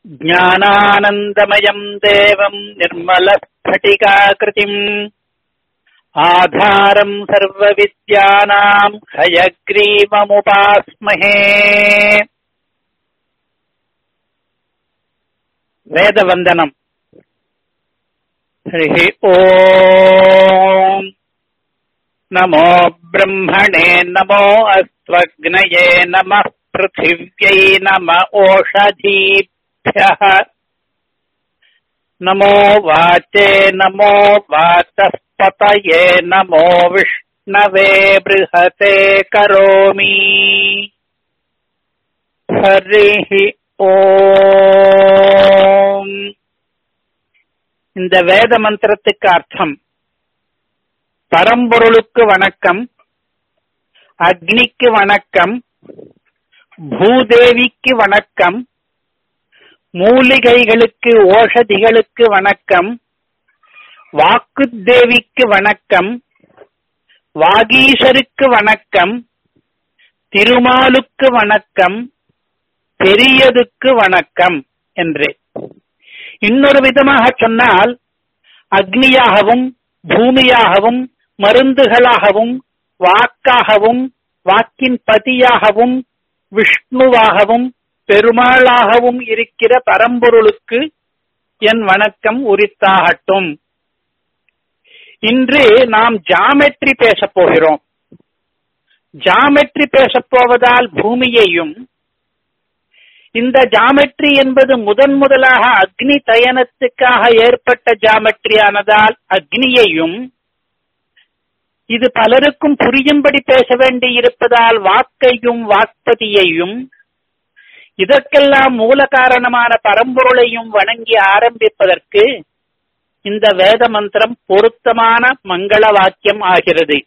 ज्ञानानन्दमयम् देवम् निर्मलस्फटिकाकृतिम् आधारम् सर्वविद्यानाम् हयग्रीवमुपास्महे वेदवन्दनम् हरिः ओम् नमो ब्रह्मणे नमो अस्त्वग्नये नमः पृथिव्यै नम ओषधीभ्यः नमो वाचे नमो वाचस्पतये नमो विष्णवे बृहते करोमि हरिः ஓம் இந்த வேத மந்திரத்துக்கு அர்த்தம் பரம்பொருளுக்கு வணக்கம் அக்னிக்கு வணக்கம் பூதேவிக்கு வணக்கம் மூலிகைகளுக்கு ஓஷதிகளுக்கு வணக்கம் வாக்குத்தேவிக்கு வணக்கம் வாகீசருக்கு வணக்கம் திருமாலுக்கு வணக்கம் பெரியதுக்கு வணக்கம் என்று இன்னொரு விதமாக சொன்னால் அக்னியாகவும் பூமியாகவும் மருந்துகளாகவும் வாக்காகவும் வாக்கின் பதியாகவும் விஷ்ணுவாகவும் பெருமாளாகவும் இருக்கிற பரம்பொருளுக்கு என் வணக்கம் உரித்தாகட்டும் இன்று நாம் ஜாமெட்ரி பேசப் போகிறோம் ஜாமெட்ரி பேசப் போவதால் பூமியையும் இந்த ஜாமெட்ரி என்பது முதன் முதலாக அக்னி தயனத்துக்காக ஏற்பட்ட ஜாமெட்ரி ஆனதால் அக்னியையும் இது பலருக்கும் புரியும்படி பேச வேண்டி இருப்பதால் வாக்கையும் வாக்பதியையும் இதற்கெல்லாம் மூல காரணமான பரம்பொருளையும் வணங்கி ஆரம்பிப்பதற்கு இந்த வேத மந்திரம் பொருத்தமான மங்கள வாக்கியம் ஆகிறது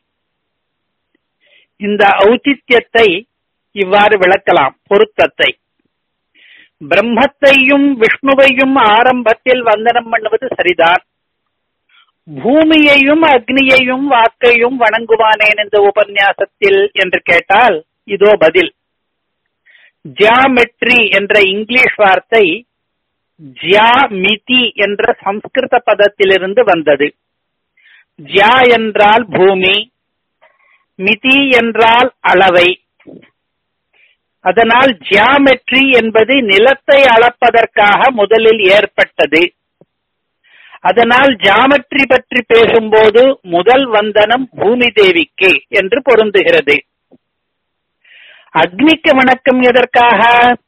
இந்த ஔச்சித்யத்தை இவ்வாறு விளக்கலாம் பொருத்தத்தை பிரம்மத்தையும் விஷ்ணுவையும் ஆரம்பத்தில் வந்தனம் பண்ணுவது சரிதான் பூமியையும் அக்னியையும் வாக்கையும் வணங்குவானேன் இந்த உபன்யாசத்தில் என்று கேட்டால் இதோ பதில் ஜியாமெட்ரி என்ற இங்கிலீஷ் வார்த்தை ஜியாமிதி என்ற சம்ஸ்கிருத பதத்திலிருந்து வந்தது ஜியா என்றால் பூமி மிதி என்றால் அளவை அதனால் ஜியாமெட்ரி என்பது நிலத்தை அளப்பதற்காக முதலில் ஏற்பட்டது அதனால் ஜாமெட்ரி பற்றி பேசும்போது முதல் வந்தனம் பூமி தேவிக்கு என்று பொருந்துகிறது அக்னிக்கு வணக்கம் எதற்காக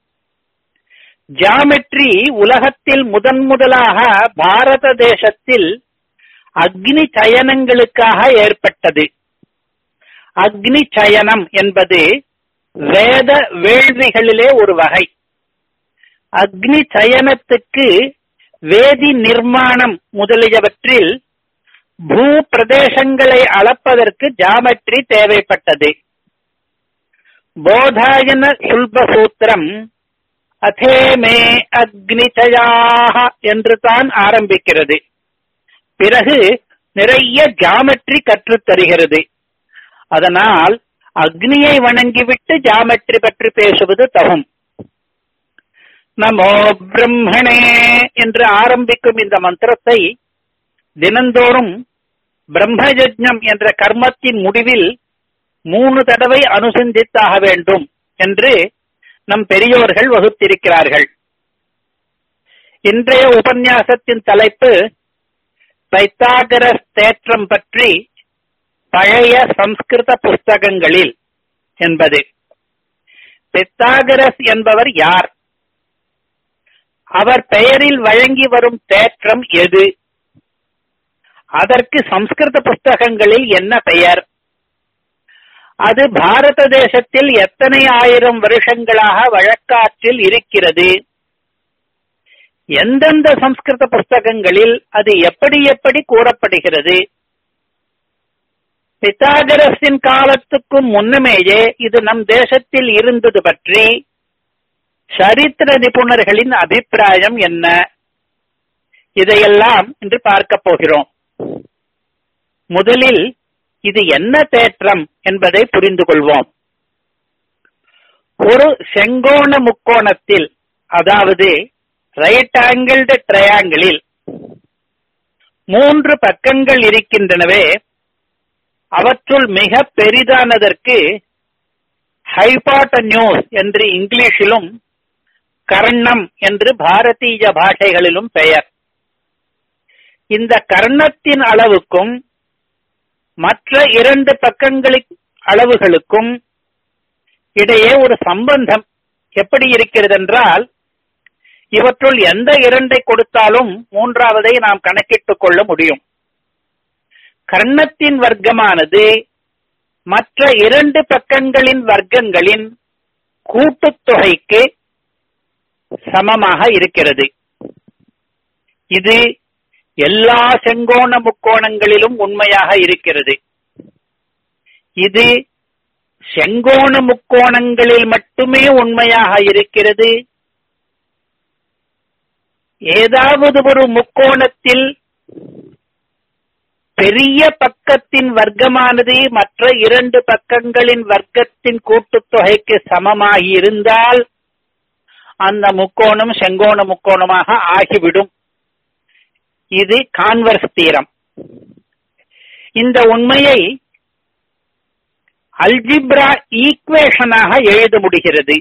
ஜாமெட்ரி உலகத்தில் முதன் முதலாக பாரத தேசத்தில் அக்னி சயனங்களுக்காக ஏற்பட்டது அக்னி சயனம் என்பது வேத வேள்விகளிலே ஒரு வகை அக்னி சயனத்துக்கு வேதி நிர்மாணம் முதலியவற்றில் பூ பிரதேசங்களை அளப்பதற்கு ஜாமெட்ரி தேவைப்பட்டது போதாயன சுல்பசூத்திரம் அதேமே அக்னிச்சயாக என்று தான் ஆரம்பிக்கிறது பிறகு நிறைய ஜாமெட்ரி கற்றுத் தருகிறது அதனால் அக்னியை வணங்கிவிட்டு ஜாமெட்ரி பற்றி பேசுவது தகும் நமோ பிரம்மணே என்று ஆரம்பிக்கும் இந்த மந்திரத்தை தினந்தோறும் பிரம்மயஜம் என்ற கர்மத்தின் முடிவில் மூணு தடவை அனுசந்தித்தாக வேண்டும் என்று நம் பெரியோர்கள் வகுத்திருக்கிறார்கள் இன்றைய உபன்யாசத்தின் தலைப்பு பைத்தாகரஸ் தேற்றம் பற்றி பழைய சம்ஸ்கிருத புஸ்தகங்களில் என்பது பித்தாகரஸ் என்பவர் யார் அவர் பெயரில் வழங்கி வரும் தேற்றம் எது அதற்கு சம்ஸ்கிருத புஸ்தகங்களில் என்ன பெயர் அது பாரத தேசத்தில் எத்தனை ஆயிரம் வருஷங்களாக வழக்காற்றில் இருக்கிறது எந்தெந்த சம்ஸ்கிருத புஸ்தகங்களில் அது எப்படி எப்படி கூறப்படுகிறது பித்தாகரஸின் காலத்துக்கும் முன்னமேயே இது நம் தேசத்தில் இருந்தது பற்றி சரித்திர நிபுணர்களின் அபிப்பிராயம் என்ன இதையெல்லாம் இன்று பார்க்க போகிறோம் முதலில் இது என்ன தேற்றம் என்பதை புரிந்து கொள்வோம் ஒரு செங்கோண முக்கோணத்தில் அதாவது ரைட் ஆங்கிள்டு ட்ரையாங்கிளில் மூன்று பக்கங்கள் இருக்கின்றனவே அவற்றுள் மிக பெரிதானதற்கு ஹைபாட்டன்யூஸ் என்று இங்கிலீஷிலும் கர்ணம் என்று பாரதீய பாஷைகளிலும் பெயர் இந்த கர்ணத்தின் அளவுக்கும் மற்ற இரண்டு பக்கங்களின் அளவுகளுக்கும் இடையே ஒரு சம்பந்தம் எப்படி இருக்கிறது என்றால் இவற்றுள் எந்த இரண்டை கொடுத்தாலும் மூன்றாவதை நாம் கணக்கிட்டுக் கொள்ள முடியும் கர்ணத்தின் வர்க்கமானது மற்ற இரண்டு பக்கங்களின் வர்க்கங்களின் கூட்டுத்தொகைக்கு சமமாக இருக்கிறது இது எல்லா செங்கோண முக்கோணங்களிலும் உண்மையாக இருக்கிறது இது செங்கோண முக்கோணங்களில் மட்டுமே உண்மையாக இருக்கிறது ஏதாவது ஒரு முக்கோணத்தில் பெரிய பக்கத்தின் வர்க்கமானது மற்ற இரண்டு பக்கங்களின் வர்க்கத்தின் கூட்டுத்தொகைக்கு சமமாகி இருந்தால் அந்த முக்கோணம் செங்கோண முக்கோணமாக ஆகிவிடும் இது கான்வர்ஸ் தீரம் இந்த உண்மையை அல்ஜிப்ரா ஈக்குவேஷனாக எழுத முடிகிறது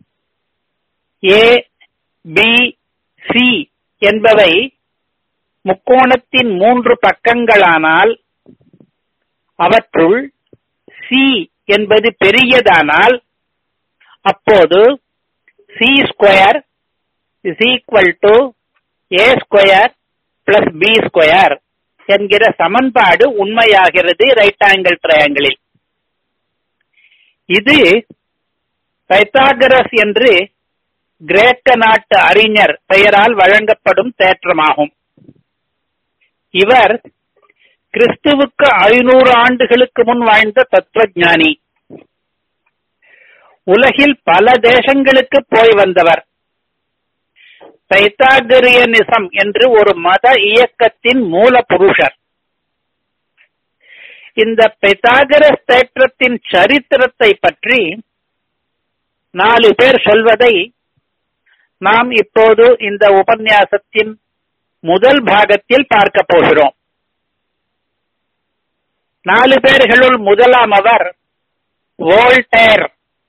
ஏ பி சி என்பவை முக்கோணத்தின் மூன்று பக்கங்களானால் அவற்றுள் சி என்பது பெரியதானால் அப்போது C square is equal to A square plus B square என்கிற சமன்பாடு உண்மையாகிறது ரைட் ஆங்கிள் ட்ரையாங்கிளில் இது பைத்தாகரஸ் என்று கிரேக்க நாட்டு அறிஞர் பெயரால் வழங்கப்படும் தேற்றமாகும் இவர் கிறிஸ்துவுக்கு ஐநூறு ஆண்டுகளுக்கு முன் வாழ்ந்த தத்துவஞானி உலகில் பல தேசங்களுக்கு போய் வந்தவர் பைத்தாகரியனிசம் என்று ஒரு மத இயக்கத்தின் மூல புருஷர் இந்த பெத்தாகரஸ் தேற்றத்தின் சரித்திரத்தை பற்றி நாலு பேர் சொல்வதை நாம் இப்போது இந்த உபன்யாசத்தின் முதல் பாகத்தில் பார்க்க போகிறோம் நாலு பேர்களுள் முதலாம் அவர் வோல்டேர்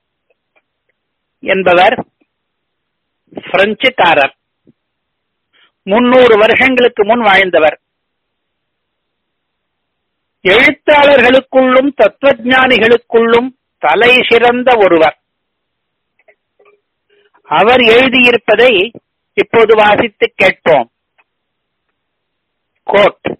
என்பவர் பிரெஞ்சுக்காரர் முன்னூறு வருஷங்களுக்கு முன் வாழ்ந்தவர் எழுத்தாளர்களுக்குள்ளும் தத்துவஞானிகளுக்குள்ளும் தலை சிறந்த ஒருவர் அவர் எழுதியிருப்பதை இப்போது வாசித்து கேட்போம் quote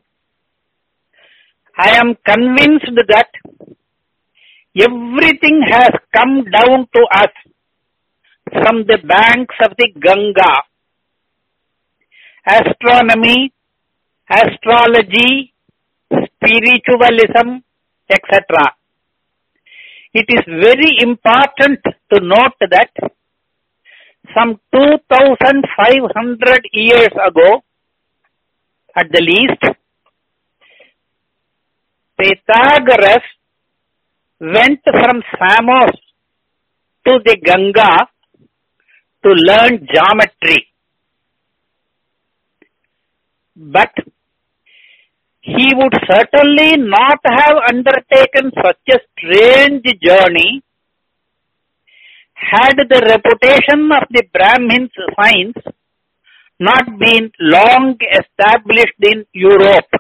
I am convinced that everything has come down to us from the banks of the Ganga astronomy, astrology, spiritualism, etc. It is very important to note that some 2500 years ago, at the least, Pythagoras went from Samos to the Ganga to learn geometry. But he would certainly not have undertaken such a strange journey had the reputation of the Brahmins' science not been long established in Europe.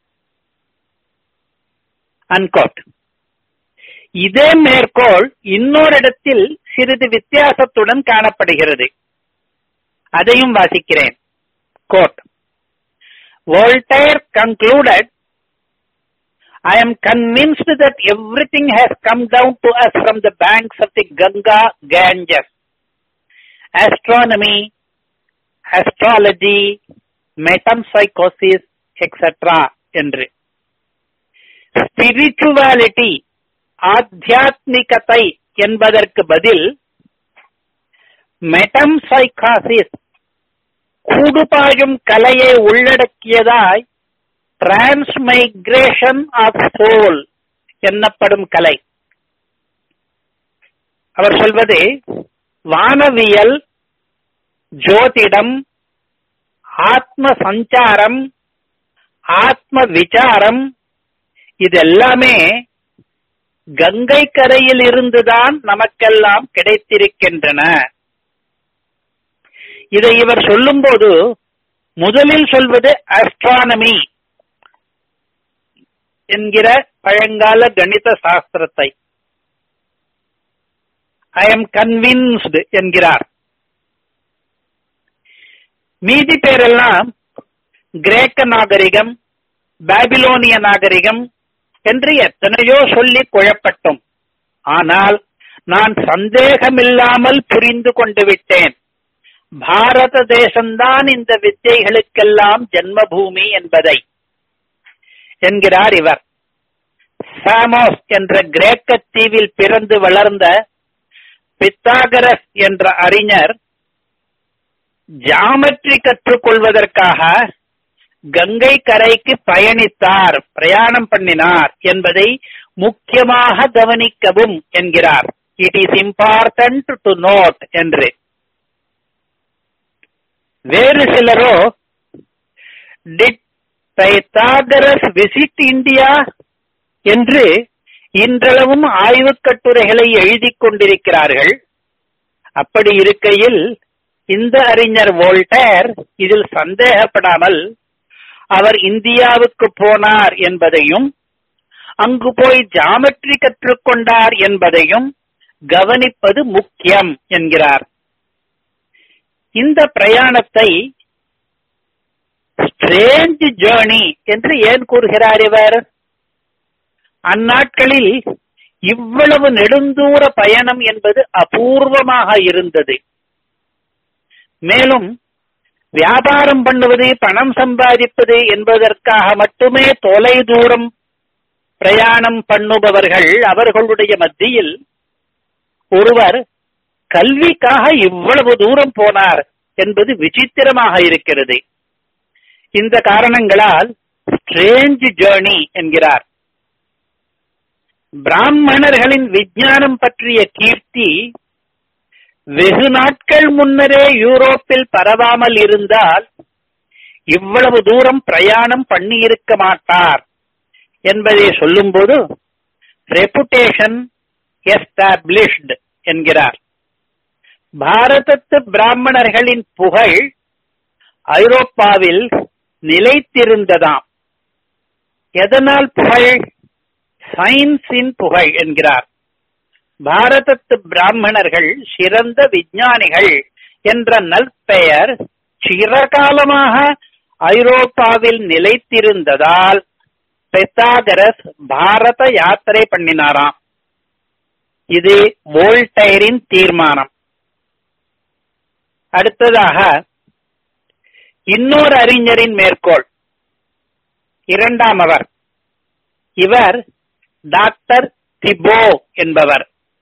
Unquote. இதே மேற்கோள் இன்னொரு இடத்தில் சிறிது வித்தியாசத்துடன் காணப்படுகிறது அதையும் வாசிக்கிறேன் quote Voltaire concluded, I am convinced that everything has come down to us from the banks of the Ganga Ganges. Astronomy, astrology, metempsychosis, etc. என்று spirituality ஆத்தியாத்மிகத்தை என்பதற்கு பதில் மெட்டம்சைகாசிஸ் கூடுபாயும் கலையை உள்ளடக்கியதாய் டிரான்ஸ்மைக்ரேஷன் ஆஃப் சோல் என்னப்படும் கலை அவர் சொல்வது வானவியல் ஜோதிடம் ஆத்ம சஞ்சாரம் ஆத்ம விசாரம் இதெல்லாமே கங்கை கரையில் இருந்துதான் நமக்கெல்லாம் கிடைத்திருக்கின்றன இதை இவர் சொல்லும்போது முதலில் சொல்வது அஸ்ட்ரானமி என்கிற பழங்கால கணித சாஸ்திரத்தை ஐ எம் கன்வின்ஸ்டு என்கிறார் மீதி பேரெல்லாம் கிரேக்க நாகரிகம் பாபிலோனிய நாகரிகம் என்று எத்தனையோ சொல்லி குழப்பட்டோம் ஆனால் நான் சந்தேகமில்லாமல் புரிந்து கொண்டு விட்டேன் பாரத தேசம்தான் இந்த வித்தைகளுக்கெல்லாம் ஜென்மபூமி என்பதை என்கிறார் இவர் சாமோஸ் என்ற கிரேக்க தீவில் பிறந்து வளர்ந்த பித்தாகரஸ் என்ற அறிஞர் ஜாமெட்ரி கற்றுக்கொள்வதற்காக கங்கை கரைக்கு பயணித்தார் பிரயாணம் பண்ணினார் என்பதை முக்கியமாக கவனிக்கவும் என்கிறார் it is important to note என்று வேறு சிலரோ டிட் பைத்தாகரஸ் விசிட் இந்தியா என்று இன்றளவும் ஆய்வுக் கட்டுரைகளை எழுதிக் கொண்டிருக்கிறார்கள் அப்படி இருக்கையில் இந்த அறிஞர் வோல்டேர் இதில் சந்தேகப்படாமல் அவர் இந்தியாவுக்கு போனார் என்பதையும் அங்கு போய் ஜாமெட்ரி கற்றுக்கொண்டார் என்பதையும் கவனிப்பது முக்கியம் என்கிறார் இந்த பிரயாணத்தை ஸ்ட்ரேஞ்ச் ஜேர்னி என்று ஏன் கூறுகிறார் இவர் அந்நாட்களில் இவ்வளவு நெடுந்தூர பயணம் என்பது அபூர்வமாக இருந்தது மேலும் வியாபாரம் பண்ணுவது பணம் சம்பாதிப்பது என்பதற்காக மட்டுமே தொலை தூரம் பிரயாணம் பண்ணுபவர்கள் அவர்களுடைய மத்தியில் ஒருவர் கல்விக்காக இவ்வளவு தூரம் போனார் என்பது விசித்திரமாக இருக்கிறது இந்த காரணங்களால் ஸ்ட்ரேஞ்ச் ஜேர்னி என்கிறார் பிராமணர்களின் விஞ்ஞானம் பற்றிய கீர்த்தி வெகு நாட்கள் முன்னரே யூரோப்பில் பரவாமல் இருந்தால் இவ்வளவு தூரம் பிரயாணம் பண்ணியிருக்க மாட்டார் என்பதை சொல்லும்போது ரெப்புடேஷன் எஸ்டாப்ளிஷ்டு என்கிறார் பாரதத்து பிராமணர்களின் புகழ் ஐரோப்பாவில் நிலைத்திருந்ததாம் எதனால் புகழ் சயின்ஸின் புகழ் என்கிறார் பாரதத்து பிராமணர்கள் சிறந்த விஞ்ஞானிகள் என்ற நற்பெயர் சிறகாலமாக ஐரோப்பாவில் நிலைத்திருந்ததால் பெத்தாகரஸ் பாரத யாத்திரை பண்ணினாராம் இது வோல்டைரின் தீர்மானம் அடுத்ததாக இன்னொரு அறிஞரின் மேற்கோள் இரண்டாம் அவர் இவர் டாக்டர் திபோ என்பவர்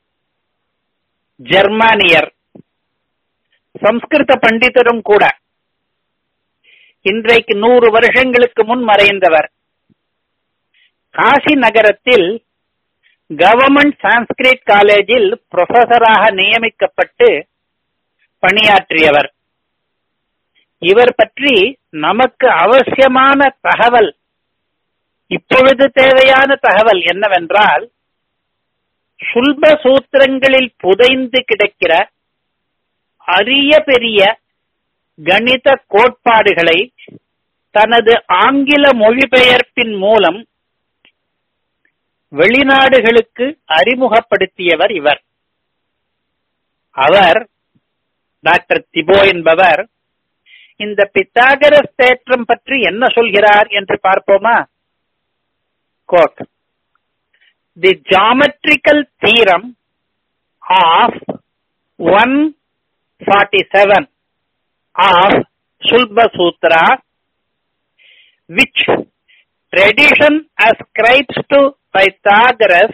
ஜெர்மானியர் சம்ஸ்கிருத பண்டிதரும் கூட இன்றைக்கு நூறு வருஷங்களுக்கு முன் மறைந்தவர் காசி நகரத்தில் கவர்மெண்ட் சான்ஸ்கிரிட் காலேஜில் புரொஃபசராக நியமிக்கப்பட்டு பணியாற்றியவர் இவர் பற்றி நமக்கு அவசியமான தகவல் இப்பொழுது தேவையான தகவல் என்னவென்றால் சுல்ப சூத்திரங்களில் புதைந்து கிடக்கிற அரிய பெரிய கணித கோட்பாடுகளை தனது ஆங்கில மொழிபெயர்ப்பின் மூலம் வெளிநாடுகளுக்கு அறிமுகப்படுத்தியவர் இவர் அவர் டாக்டர் திபோ என்பவர் இந்த பித்தாகரஸ் தேற்றம் பற்றி என்ன சொல்கிறார் என்று பார்ப்போமா quote the geometrical theorem of one forty seven of Sulba Sutra which tradition ascribes to Pythagoras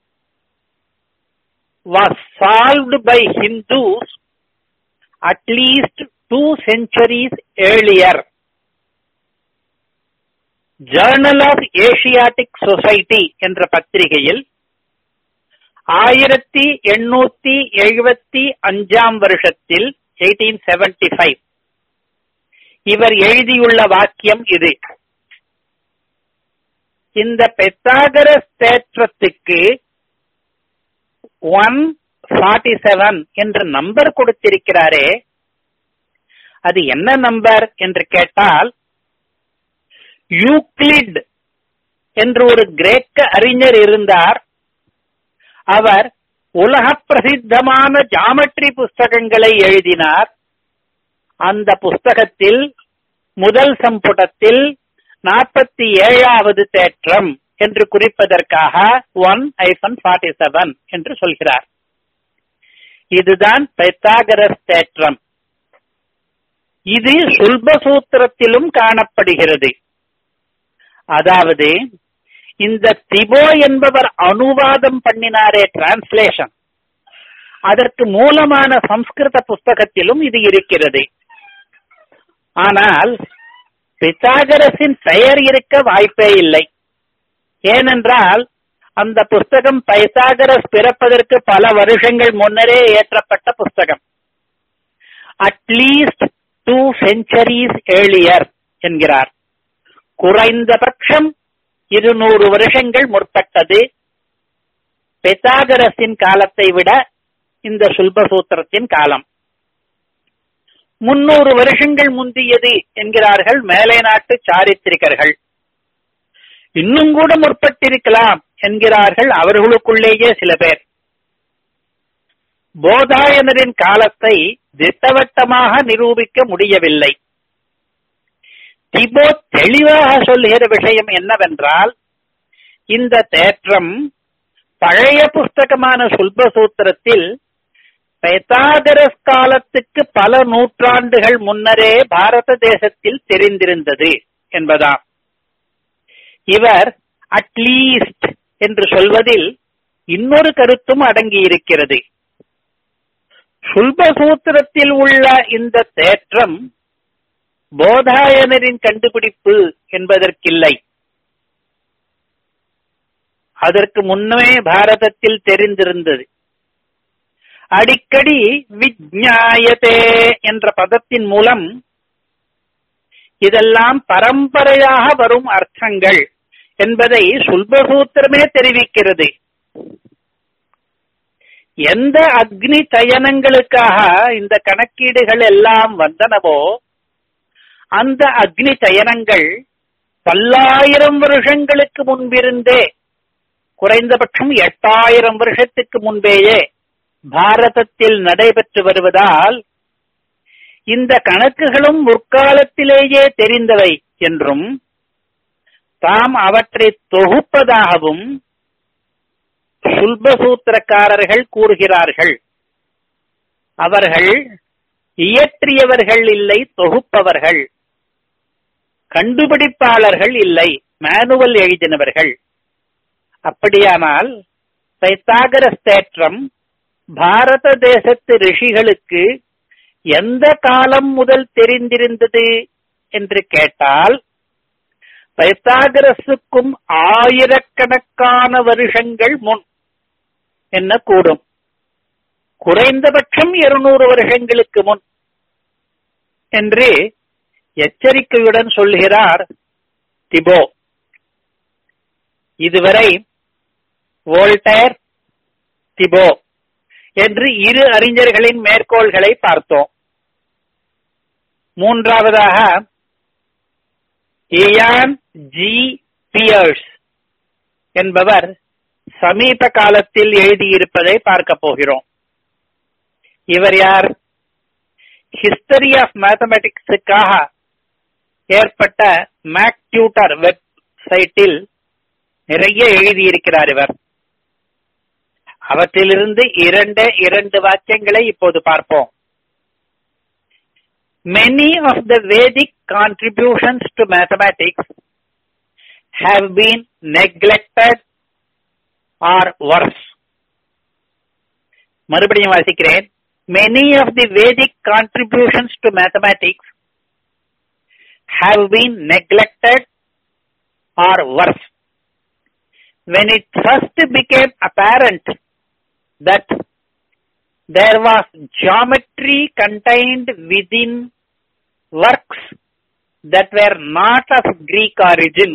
was solved by Hindus at least two centuries earlier. Journal of Asiatic Society என்ற பத்திரிகையில் ஆயிரத்தி எண்ணூத்தி எழுபத்தி அஞ்சாம் வருஷத்தில் எயிட்டீன் செவன்டி ஃபைவ் இவர் எழுதியுள்ள வாக்கியம் இது இந்த பெத்தாகரஸ் தேற்றத்துக்கு ஒன் ஃபார்ட்டி செவன் என்ற நம்பர் கொடுத்திருக்கிறாரே அது என்ன நம்பர் என்று கேட்டால் யூக்ளிட் என்று ஒரு கிரேக்க அறிஞர் இருந்தார் அவர் உலக பிரசித்தமான ஜாமெட்ரி புஸ்தகங்களை எழுதினார் அந்த புஸ்தகத்தில் முதல் சம்புடத்தில் நாற்பத்தி ஏழாவது தேற்றம் என்று குறிப்பதற்காக ஒன் ஐபன் ஃபார்ட்டி செவன் என்று சொல்கிறார் இதுதான் பைத்தாகரஸ் தேற்றம் இது சுல்ப சூத்திரத்திலும் காணப்படுகிறது அதாவது இந்த திபோ என்பவர் அனுவாதம் பண்ணினாரே டிரான்ஸ்லேஷன் அதற்கு மூலமான சம்ஸ்கிருத புஸ்தகத்திலும் இது இருக்கிறது ஆனால் பித்தாகரசின் பெயர் இருக்க வாய்ப்பே இல்லை ஏனென்றால் அந்த புஸ்தகம் பைசாகரஸ் பிறப்பதற்கு பல வருஷங்கள் முன்னரே ஏற்றப்பட்ட புஸ்தகம் அட்லீஸ்ட் டூ செஞ்சுரிஸ் ஏழியர் என்கிறார் குறைந்தபட்சம் இருநூறு வருஷங்கள் முற்பட்டது பெத்தாகரஸின் காலத்தை விட இந்த சுல்பசூத்திரத்தின் காலம் முன்னூறு வருஷங்கள் முந்தியது என்கிறார்கள் மேலை நாட்டு சாரித்திரிகர்கள் இன்னும் கூட முற்பட்டிருக்கலாம் என்கிறார்கள் அவர்களுக்குள்ளேயே சில பேர் போதாயனரின் காலத்தை திட்டவட்டமாக நிரூபிக்க முடியவில்லை திபோ தெளிவாக சொல்லுகிற விஷயம் என்னவென்றால் இந்த தேற்றம் பழைய புஸ்தகமான சுல்பசூத்திரத்தில் பெத்தாகரஸ் காலத்துக்கு பல நூற்றாண்டுகள் முன்னரே பாரத தேசத்தில் தெரிந்திருந்தது என்பதாம் இவர் அட்லீஸ்ட் என்று சொல்வதில் இன்னொரு கருத்தும் அடங்கியிருக்கிறது சுல்பசூத்திரத்தில் உள்ள இந்த தேற்றம் போதாயனரின் கண்டுபிடிப்பு என்பதற்கில்லை அதற்கு முன்னமே பாரதத்தில் தெரிந்திருந்தது அடிக்கடி விஜ்ஞாயத்தே என்ற பதத்தின் மூலம் இதெல்லாம் பரம்பரையாக வரும் அர்த்தங்கள் என்பதை சுல்பசூத்திரமே தெரிவிக்கிறது எந்த அக்னி சயனங்களுக்காக இந்த கணக்கீடுகள் எல்லாம் வந்தனவோ அந்த அக்னி சயனங்கள் பல்லாயிரம் வருஷங்களுக்கு முன்பிருந்தே குறைந்தபட்சம் எட்டாயிரம் வருஷத்துக்கு முன்பேயே பாரதத்தில் நடைபெற்று வருவதால் இந்த கணக்குகளும் முற்காலத்திலேயே தெரிந்தவை என்றும் தாம் அவற்றை தொகுப்பதாகவும் சுல்பசூத்திரக்காரர்கள் கூறுகிறார்கள் அவர்கள் இயற்றியவர்கள் இல்லை தொகுப்பவர்கள் கண்டுபிடிப்பாளர்கள் இல்லை மேனுவல் எழுதினவர்கள் அப்படியானால் பைத்தாகரஸ் தேற்றம் பாரத தேசத்து ரிஷிகளுக்கு எந்த காலம் முதல் தெரிந்திருந்தது என்று கேட்டால் பைத்தாகரஸுக்கும் ஆயிரக்கணக்கான வருஷங்கள் முன் என்ன கூடும் குறைந்தபட்சம் இருநூறு வருஷங்களுக்கு முன் என்று எச்சரிக்கையுடன் சொல்கிறார் திபோ இதுவரை வோல்டேர் திபோ என்று இரு அறிஞர்களின் மேற்கோள்களை பார்த்தோம் மூன்றாவதாக இயான் ஜி பியர்ஸ் என்பவர் சமீப காலத்தில் எழுதியிருப்பதை பார்க்க போகிறோம் இவர் யார் ஹிஸ்டரி ஆஃப் மேத்தமெட்டிக்ஸுக்காக ஏற்பட்ட மேக் டியூட்டர் வெப்சைட்டில் நிறைய எழுதியிருக்கிறார் இவர் அவற்றிலிருந்து இரண்டு இரண்டு வாக்கியங்களை இப்போது பார்ப்போம் Many of the Vedic contributions to mathematics have been neglected or worse. மறுபடியும் வாசிக்கிறேன் Many of the Vedic contributions to mathematics have been neglected or worse. When it first became apparent that there was geometry contained within works that were not of Greek origin,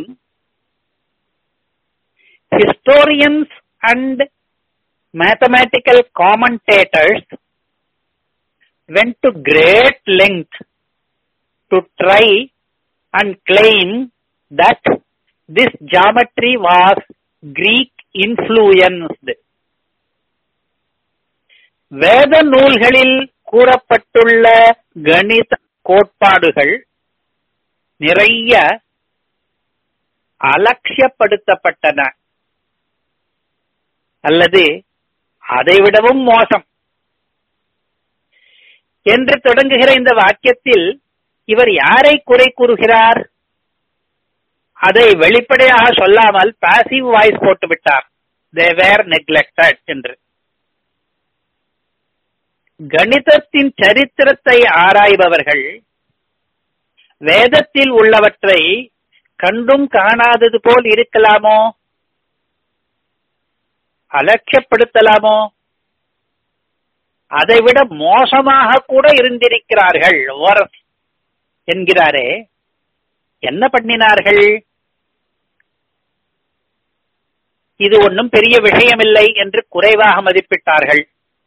historians and mathematical commentators went to great length to try and claim that this geometry was Greek influenced. வேத நூல்களில் கூறப்பட்டுள்ள கணித கோட்பாடுகள் நிறைய அலட்சியப்படுத்தப்பட்டன அல்லது அதைவிடவும் மோசம் என்று தொடங்குகிற இந்த வாக்கியத்தில் இவர் யாரை குறை கூறுகிறார் அதை வெளிப்படையாக சொல்லாமல் பாசிவ் வாய்ஸ் போட்டு விட்டார் தே வேர் நெக்லெக்டட் என்று கணிதத்தின் சரித்திரத்தை ஆராய்பவர்கள் வேதத்தில் உள்ளவற்றை கண்டும் காணாதது போல் இருக்கலாமோ அலட்சியப்படுத்தலாமோ அதைவிட மோசமாக கூட இருந்திருக்கிறார்கள் ஓரஸ் என்கிறாரே என்ன பண்ணினார்கள் இது ஒன்றும் பெரிய விஷயமில்லை என்று குறைவாக மதிப்பிட்டார்கள்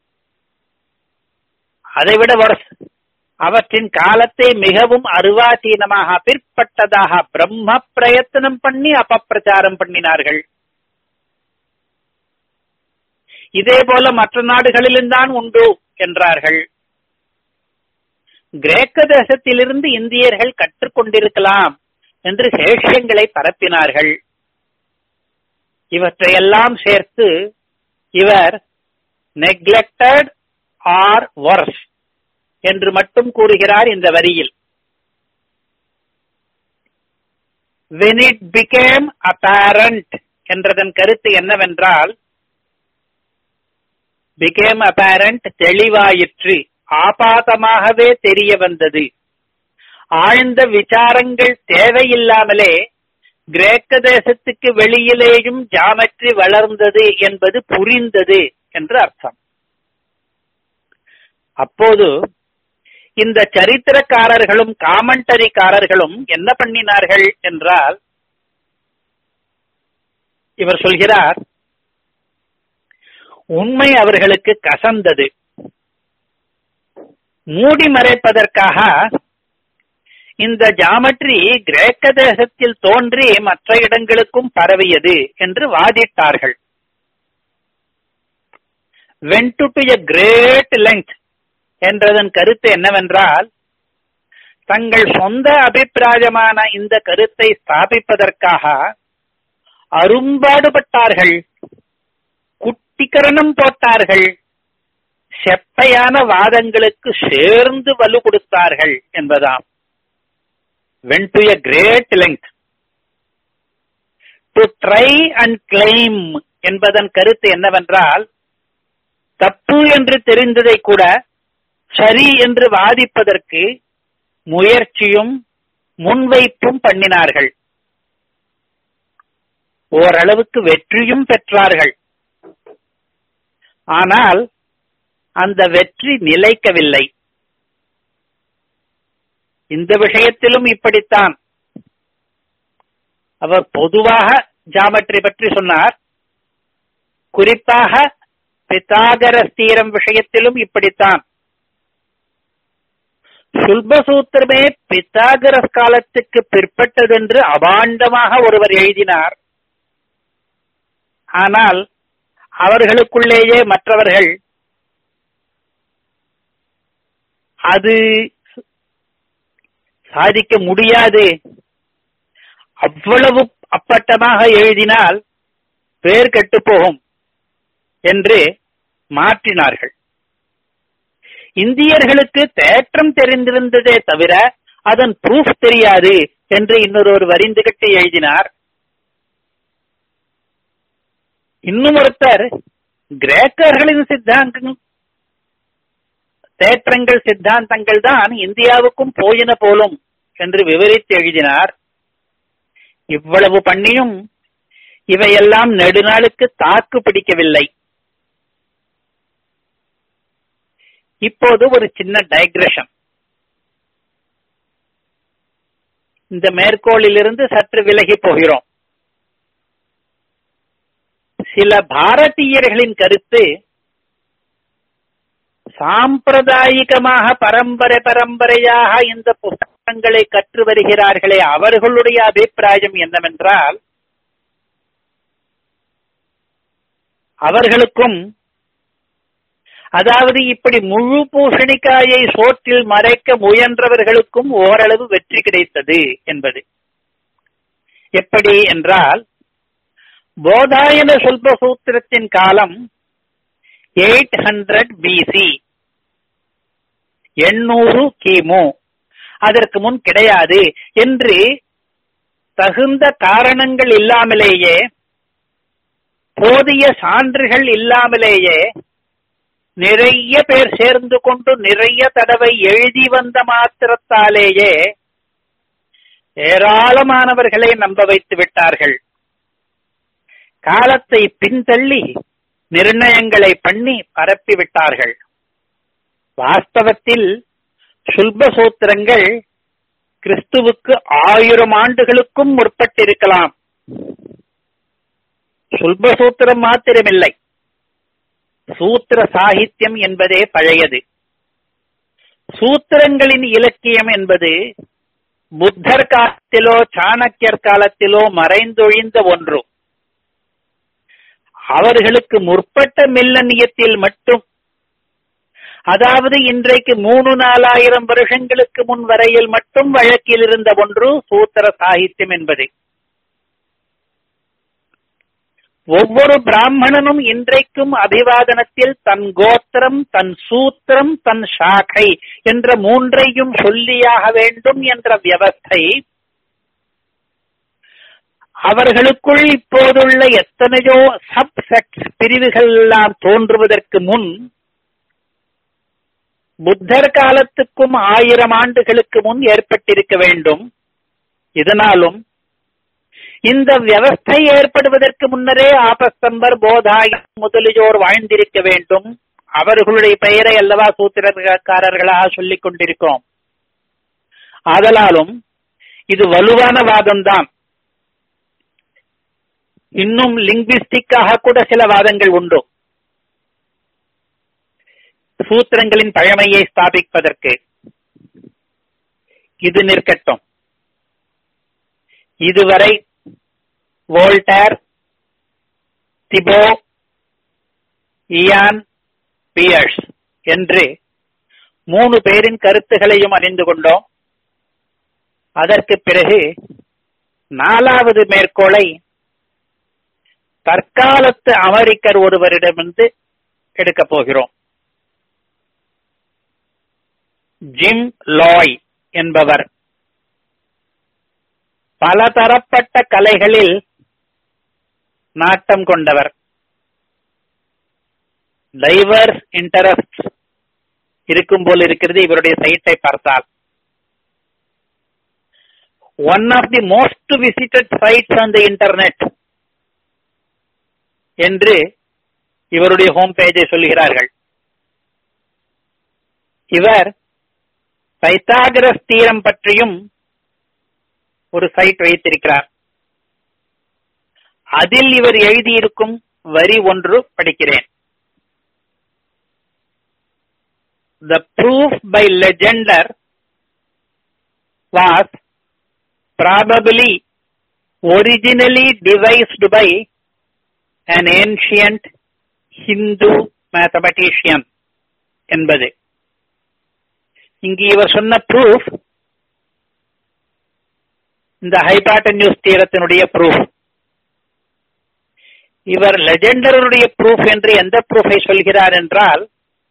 அதைவிட worse, அவற்றின் காலத்தை மிகவும் அருவாசீனமாக பிற்பட்டதாக பிரம்ம பிரயத்தனம் பண்ணி அபப்பிரச்சாரம் பண்ணினார்கள் இதே போல மற்ற நாடுகளிலும் தான் உண்டு என்றார்கள் கிரேக்க தேசத்திலிருந்து இந்தியர்கள் கற்றுக்கொண்டிருக்கலாம் என்று சேஷியங்களை பரப்பினார்கள் இவற்றையெல்லாம் சேர்த்து இவர் நெக்லெக்டட் ஆர் ஒர்ஸ் என்று மட்டும் கூறுகிறார் இந்த வரியில் when it became apparent என்றதன் கருத்து என்னவென்றால் became apparent தெளிவாயிற்று ஆபாதமாகவே தெரிய வந்தது ஆழ்ந்த விசாரங்கள் தேவையில்லாமலே கிரேக்க தேசத்துக்கு வெளியிலேயும் ஜாமெட்ரி வளர்ந்தது என்பது புரிந்தது என்று அர்த்தம் அப்போது இந்த சரித்திரக்காரர்களும் காமெண்டரிக்காரர்களும் என்ன பண்ணினார்கள் என்றால் இவர் சொல்கிறார் உண்மை அவர்களுக்கு கசந்தது மூடி மறைப்பதற்காக இந்த ஜாமெட்ரி கிரேக்க தேசத்தில் தோன்றி மற்ற இடங்களுக்கும் பரவியது என்று வாதிட்டார்கள் went to a great length என்றதன் கருத்து என்னவென்றால் தங்கள் சொந்த அபிப்பிராயமான இந்த கருத்தை ஸ்தாபிப்பதற்காக அரும்பாடுபட்டார்கள் குட்டிக்கரணம் போட்டார்கள் செப்பையான வாதங்களுக்கு சேர்ந்து வலு கொடுத்தார்கள் என்பதாம் went to a great length to try and claim என்பதன் கருத்து என்னவென்றால் தப்பு என்று தெரிந்ததை கூட சரி என்று வாதிப்பதற்கு முயற்சியும் முன்வைப்பும் பண்ணினார்கள் ஓரளவுக்கு வெற்றியும் பெற்றார்கள் ஆனால் அந்த வெற்றி நிலைக்கவில்லை இந்த விஷயத்திலும் இப்படித்தான் அவர் பொதுவாக ஜாமெட்ரி பற்றி சொன்னார் குறிப்பாக பித்தாகரஸ் தீரம் விஷயத்திலும் இப்படித்தான் சுல்பசூத்திரமே பித்தாகரஸ் காலத்துக்கு பிற்பட்டதென்று அபாண்டமாக ஒருவர் எழுதினார் ஆனால் அவர்களுக்குள்ளேயே மற்றவர்கள் அது சாதிக்க முடியாது அவ்வளவு அப்பட்டமாக எழுதினால் பேர் கெட்டுப்போகும் என்று மாற்றினார்கள் இந்தியர்களுக்கு தேற்றம் தெரிந்திருந்ததே தவிர அதன் ப்ரூஃப் தெரியாது என்று இன்னொரு வரிந்து கட்டி எழுதினார் இன்னும் ஒருத்தர் கிரேக்கர்களின் சித்தாந்தங்கள் தேற்றங்கள் சித்தாந்தங்கள் தான் இந்தியாவுக்கும் போயின போலும் என்று விவரித்து எழுதினார் இவ்வளவு பண்ணியும் இவையெல்லாம் நெடுநாளுக்கு தாக்கு பிடிக்கவில்லை இப்போது ஒரு சின்ன டைக்ரஷன் இந்த மேற்கோளிலிருந்து சற்று விலகி போகிறோம் சில பாரதியர்களின் கருத்து சாம்பிரதாயிகமாக பரம்பரை பரம்பரையாக இந்த புத்தகங்களை கற்று வருகிறார்களே அவர்களுடைய அபிப்பிராயம் என்னவென்றால் அவர்களுக்கும் அதாவது இப்படி முழு பூசணிக்காயை சோற்றில் மறைக்க முயன்றவர்களுக்கும் ஓரளவு வெற்றி கிடைத்தது என்பது எப்படி என்றால் போதாயன சொல்ப சூத்திரத்தின் காலம் எயிட் ஹண்ட்ரட் பிசி எண்ணூறு கிமு அதற்கு முன் கிடையாது என்று தகுந்த காரணங்கள் இல்லாமலேயே போதிய சான்றுகள் இல்லாமலேயே நிறைய பேர் சேர்ந்து கொண்டு நிறைய தடவை எழுதி வந்த மாத்திரத்தாலேயே ஏராளமானவர்களை நம்ப வைத்து விட்டார்கள் காலத்தை பின்தள்ளி நிர்ணயங்களை பண்ணி பரப்பி விட்டார்கள் வாஸ்தவத்தில் சுல்ப சூத்திரங்கள் கிறிஸ்துவுக்கு ஆயிரம் ஆண்டுகளுக்கும் முற்பட்டிருக்கலாம் சுல்ப சூத்திரம் மாத்திரமில்லை சூத்திர சாகித்யம் என்பதே பழையது சூத்திரங்களின் இலக்கியம் என்பது புத்தர் காலத்திலோ சாணக்கியர் காலத்திலோ மறைந்தொழிந்த ஒன்று அவர்களுக்கு முற்பட்ட மில்லனியத்தில் மட்டும் அதாவது இன்றைக்கு மூணு நாலாயிரம் வருஷங்களுக்கு முன் வரையில் மட்டும் வழக்கில் இருந்த ஒன்று சூத்திர சாகித்யம் என்பது ஒவ்வொரு பிராமணனும் இன்றைக்கும் அபிவாதனத்தில் தன் கோத்திரம் தன் சூத்திரம் தன் சாகை என்ற மூன்றையும் சொல்லியாக வேண்டும் என்ற வியவஸ்தை அவர்களுக்குள் இப்போதுள்ள எத்தனையோ சப் செக்ஸ் பிரிவுகள் எல்லாம் தோன்றுவதற்கு முன் புத்தர் காலத்துக்கும் ஆயிரம் ஆண்டுகளுக்கு முன் ஏற்பட்டிருக்க வேண்டும் இதனாலும் இந்த வியவஸ்தை ஏற்படுவதற்கு முன்னரே ஆபஸ்தம்பர் போதாய முதலியோர் வாழ்ந்திருக்க வேண்டும் அவர்களுடைய பெயரை அல்லவா சூத்திரக்காரர்களாக சொல்லிக் கொண்டிருக்கிறோம் ஆதலாலும் இது வலுவான வாதம்தான் இன்னும் லிங்குவிஸ்டிக்காக கூட சில வாதங்கள் உண்டு சூத்திரங்களின் பழமையை ஸ்தாபிப்பதற்கு இது நிற்கட்டும் இதுவரை வோல்டேர் திபோ இயான் பியர்ஸ் என்று மூணு பேரின் கருத்துகளையும் அறிந்து கொண்டோம் அதற்கு பிறகு நாலாவது மேற்கோளை தற்காலத்து அமெரிக்கர் ஒருவரிடமிருந்து எடுக்கப் போகிறோம் ஜிம் லாய் என்பவர் பலதரப்பட்ட கலைகளில் நாட்டம் கொண்டவர் டைவர்ஸ் இன்டரஸ்ட் இருக்கும் போல் இருக்கிறது இவருடைய சைட்டை பார்த்தால் one of the most visited sites on the internet என்று இவருடைய ஹோம் பேஜை சொல்லுகிறார்கள் இவர் பைத்தாகரஸ் தீரம் பற்றியும் ஒரு சைட் வைத்திருக்கிறார் அதில் இவர் எழுதியிருக்கும் வரி ஒன்று படிக்கிறேன் the proof by Legendre was probably originally devised by an ancient Hindu mathematician என்பது இங்கு இவர் சொன்ன ப்ரூஃப் இந்த ஹைபாட்டன்யூஸ் தீரத்தினுடைய ப்ரூஃப் இவர் லெஜெண்டருடைய ப்ரூஃப் என்று எந்த ப்ரூஃபை சொல்கிறார் என்றால்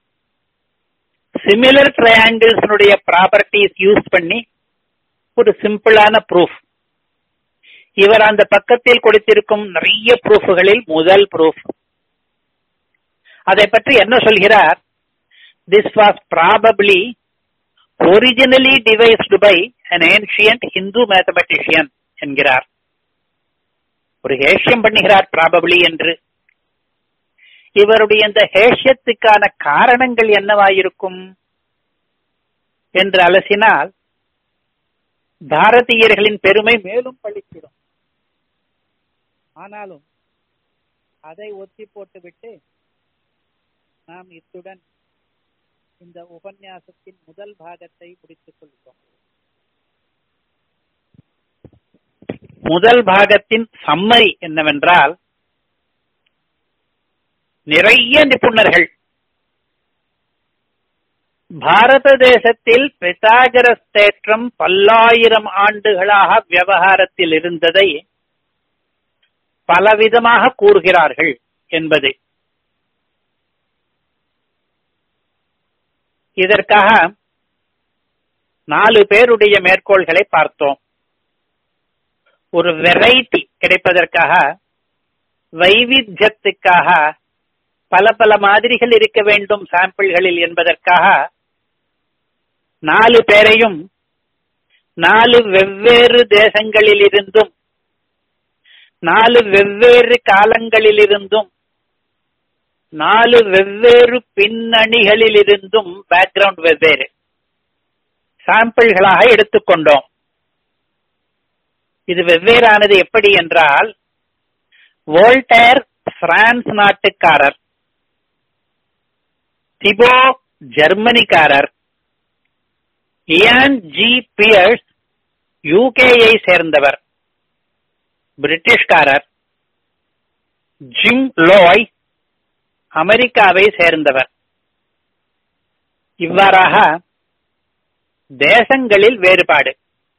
சிமிலர் ட்ரையாங்கிள்ஸினுடைய ப்ராப்பர்ட்டிஸ் யூஸ் பண்ணி ஒரு சிம்பிளான ப்ரூஃப் இவர் அந்த பக்கத்தில் கொடுத்திருக்கும் நிறைய ப்ரூஃப்களில் முதல் ப்ரூஃப் அதை பற்றி என்ன சொல்கிறார் this was probably originally devised by an ancient Hindu mathematician என்கிறார் ஒரு ஹேஷ்யம் பண்ணுகிறார் ப்ராபப்ளி என்று இவருடைய இந்த ஹேஷ்யத்துக்கான காரணங்கள் என்னவாயிருக்கும் என்று அலசினால் பாரதியர்களின் பெருமை மேலும் பழிச்சிடும் ஆனாலும் அதை ஒத்தி போட்டுவிட்டு நாம் இத்துடன் இந்த உபன்யாசத்தின் முதல் பாகத்தை முடித்துக் கொள்கிறோம் முதல் பாகத்தின் சம்மரி என்னவென்றால் நிறைய நிபுணர்கள் பாரத தேசத்தில் பித்தாகரஸ் தேற்றம் பல்லாயிரம் ஆண்டுகளாக விவகாரத்தில் இருந்ததை பலவிதமாக கூறுகிறார்கள் என்பது இதற்காக நாலு பேருடைய மேற்கோள்களை பார்த்தோம் ஒரு வெரைட்டி கிடைப்பதற்காக வைவித்தியத்துக்காக பல பல மாதிரிகள் இருக்க வேண்டும் சாம்பிள்களில் என்பதற்காக நாலு பேரையும் நாலு வெவ்வேறு தேசங்களில் இருந்தும் நாலு வெவ்வேறு காலங்களில் இருந்தும் நாலு வெவ்வேறு பின்னணிகளில் இருந்தும் பேக்ரவுண்ட் வெவ்வேறு சாம்பிள்களாக எடுத்துக்கொண்டோம் இது வெவ்வேறானது எப்படி என்றால் வோல்டேர் பிரான்ஸ் நாட்டுக்காரர் திபோ ஜெர்மனிக்காரர் இயான் ஜி பியர்ஸ் யூகேயை சேர்ந்தவர் பிரிட்டிஷ்காரர் ஜிம் லோய் அமெரிக்காவை சேர்ந்தவர் இவ்வாறாக தேசங்களில் வேறுபாடு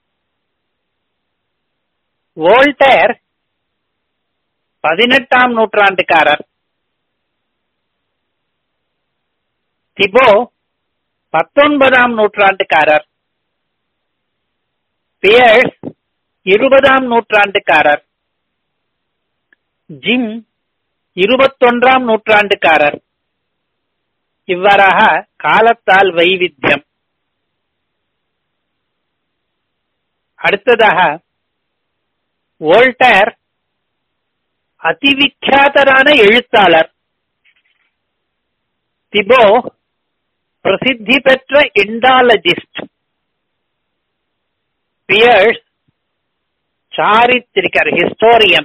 வோல்டேர் பதினெட்டாம் நூற்றாண்டுக்காரர் திபோ பத்தொன்பதாம் நூற்றாண்டுக்காரர் பியர்ஸ் இருபதாம் நூற்றாண்டுக்காரர் ஜிம் இருபத்தொன்றாம் நூற்றாண்டுக்காரர் இவ்வாறாக காலத்தால் வைவித்தியம் அடுத்ததாக வோல்டேர் அதிவிख्यातரான எழுத்தாளர் திபோ பிரசித்தி பெற்ற இண்டாலஜிஸ்ட் பியர்ஸ் சாரித்திரிகர் ஹிஸ்டோரியன்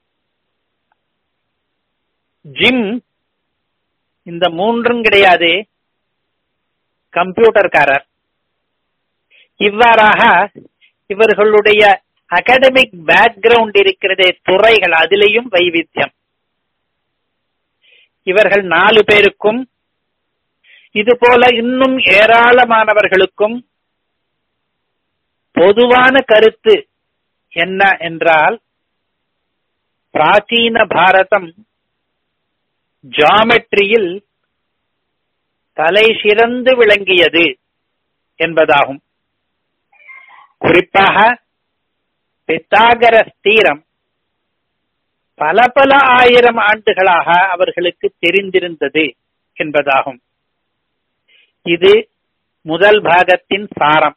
ஜிம் இந்த மூன்றும் கிடையாது கம்ப்யூட்டர்காரர் இவ்வாறாக இவர்களுடைய அகாடமிக் பேக்ரவுண்ட் இருக்கிறதே துறைகள் அதிலேயும் வைவித்தியம் இவர்கள் நாலு பேருக்கும் இது போல இன்னும் ஏராளமானவர்களுக்கும் பொதுவான கருத்து என்ன என்றால் பிராச்சீன பாரதம் ஜாமெட்ரியில் தலை சிறந்து விளங்கியது என்பதாகும் குறிப்பாக பித்தாகரஸ் தீரம் பல பல ஆயிரம் ஆண்டுகளாக அவர்களுக்கு தெரிந்திருந்தது என்பதாகும் இது முதல் பாகத்தின் சாரம்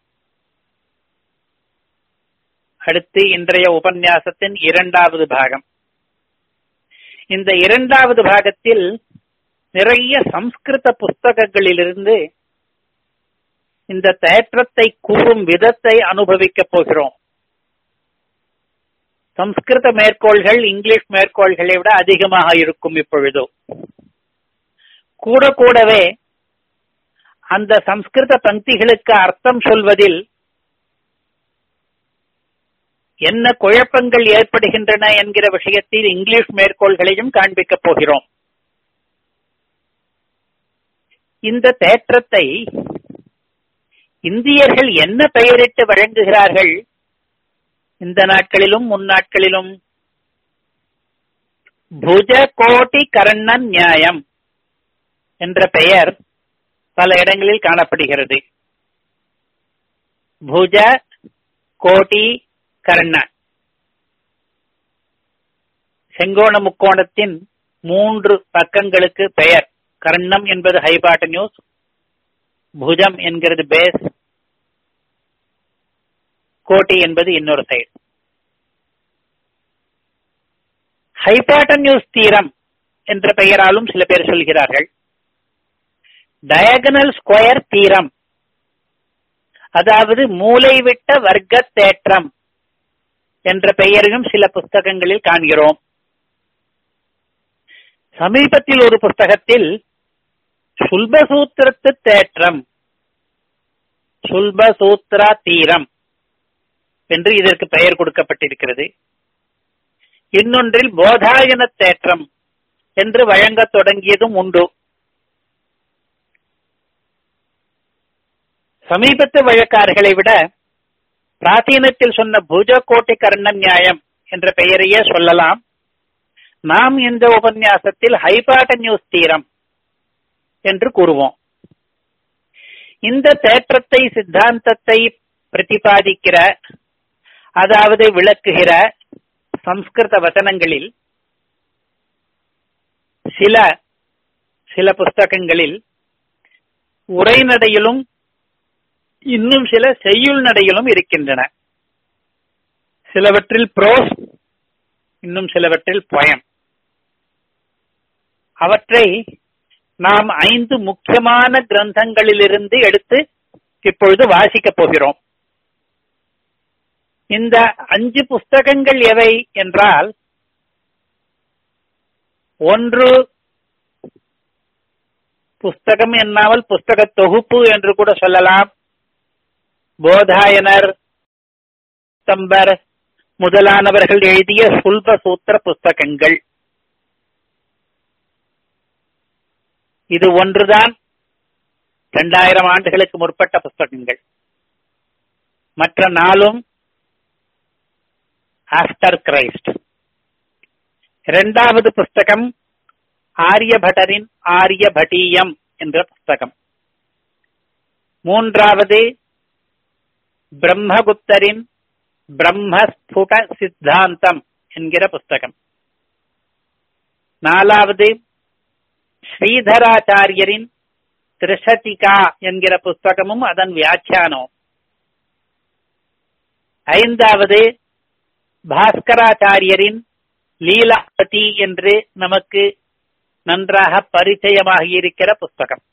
அடுத்து இன்றைய உபன்யாசத்தின் இரண்டாவது பாகம் இந்த இரண்டாவது பாகத்தில் நிறைய சம்ஸ்கிருத புஸ்தகங்களிலிருந்து இந்த தேற்றத்தை கூறும் விதத்தை அனுபவிக்கப் போகிறோம் சம்ஸ்கிருத மேற்கோள்கள் இங்கிலீஷ் மேற்கோள்களை விட அதிகமாக இருக்கும் இப்பொழுது கூட கூடவே அந்த சம்ஸ்கிருத பங்கிகளுக்கு அர்த்தம் சொல்வதில் என்ன குழப்பங்கள் ஏற்படுகின்றன என்கிற விஷயத்தில் இங்கிலீஷ் மேற்கோள்களையும் காண்பிக்கப் போகிறோம் இந்த தேற்றத்தை இந்தியர்கள் என்ன பெயரிட்டு வழங்குகிறார்கள் இந்த நாட்களிலும் முன்னாட்களிலும் புஜ கோட்டி கர்ணன் நியாயம் என்ற பெயர் பல இடங்களில் காணப்படுகிறது புஜ கோட்டி கர்ண செங்கோண முக்கோணத்தின் மூன்று பக்கங்களுக்கு பெயர் கர்ணம் என்பது ஹைபாட் நியூஸ் புஜம் என்கிறது பேஸ் கோட்டி என்பது இன்னொரு சைடு ஹைபாட்டன்யூஸ் தீரம் என்ற பெயராலும் சில பேர் சொல்கிறார்கள் டயகனல் ஸ்கொயர் தீரம் அதாவது மூளைவிட்ட வர்க்க தேற்றம் என்ற பெயரையும் சில புஸ்தகங்களில் காண்கிறோம் சமீபத்தில் ஒரு புஸ்தகத்தில் சுல்பசூத்திரத்து தேற்றம் சுல்பசூத்ரா தீரம் என்று இதற்கு பெயர் கொடுக்கப்பட்டிருக்கிறது இன்னொன்றில் போதாயன தேற்றம் என்று வழங்கத் தொடங்கியதும் உண்டு சமீபத்து வழக்காறுகளை விட பிராச்சீனத்தில் சொன்ன பூஜகோட்டை கர்ண நியாயம் என்ற பெயரையே சொல்லலாம் நாம் இந்த உபன்யாசத்தில் ஹைபாட்டன்யூஸ் தீரம் என்று கூறுவோம் இந்த தேற்றத்தை சித்தாந்தத்தை பிரதிபாதிக்கிற அதாவது விளக்குகிற சம்ஸ்கிருத வசனங்களில் சில சில புஸ்தகங்களில் உரைநடையிலும் இன்னும் சில செய்யுள் நடையிலும் இருக்கின்றன சிலவற்றில் ப்ரோஸ் இன்னும் சிலவற்றில் பொயம் அவற்றை நாம் ஐந்து முக்கியமான கிரந்தங்களிலிருந்து எடுத்து இப்பொழுது வாசிக்கப் போகிறோம் இந்த அஞ்சு புஸ்தகங்கள் எவை என்றால் ஒன்று புஸ்தகம் என்னாமல் புஸ்தக தொகுப்பு என்று கூட சொல்லலாம் போதாயனர் தம்பர் முதலானவர்கள் எழுதிய சுல்ப சூத்திர புஸ்தகங்கள் இது ஒன்றுதான் இரண்டாயிரம் ஆண்டுகளுக்கு முற்பட்ட புஸ்தகங்கள் மற்ற நாளும் ஆஃப்டர் கிரைஸ்ட் இரண்டாவது புஸ்தகம் ஆரியபட்டரின் ஆரியபட்டீயம் என்ற புஸ்தகம் மூன்றாவது பிரம்மகுப்தரின் பிரம்மஸ்புட சித்தாந்தம் என்கிற புஸ்தகம் நாலாவது ஸ்ரீதராச்சாரியரின் திரிசதிகா என்கிற புஸ்தகமும் அதன் வியாக்கியானம் ஐந்தாவது பாஸ்கராச்சாரியரின் லீலாவதி என்று நமக்கு நன்றாக பரிச்சயமாக இருக்கிற புஸ்தகம்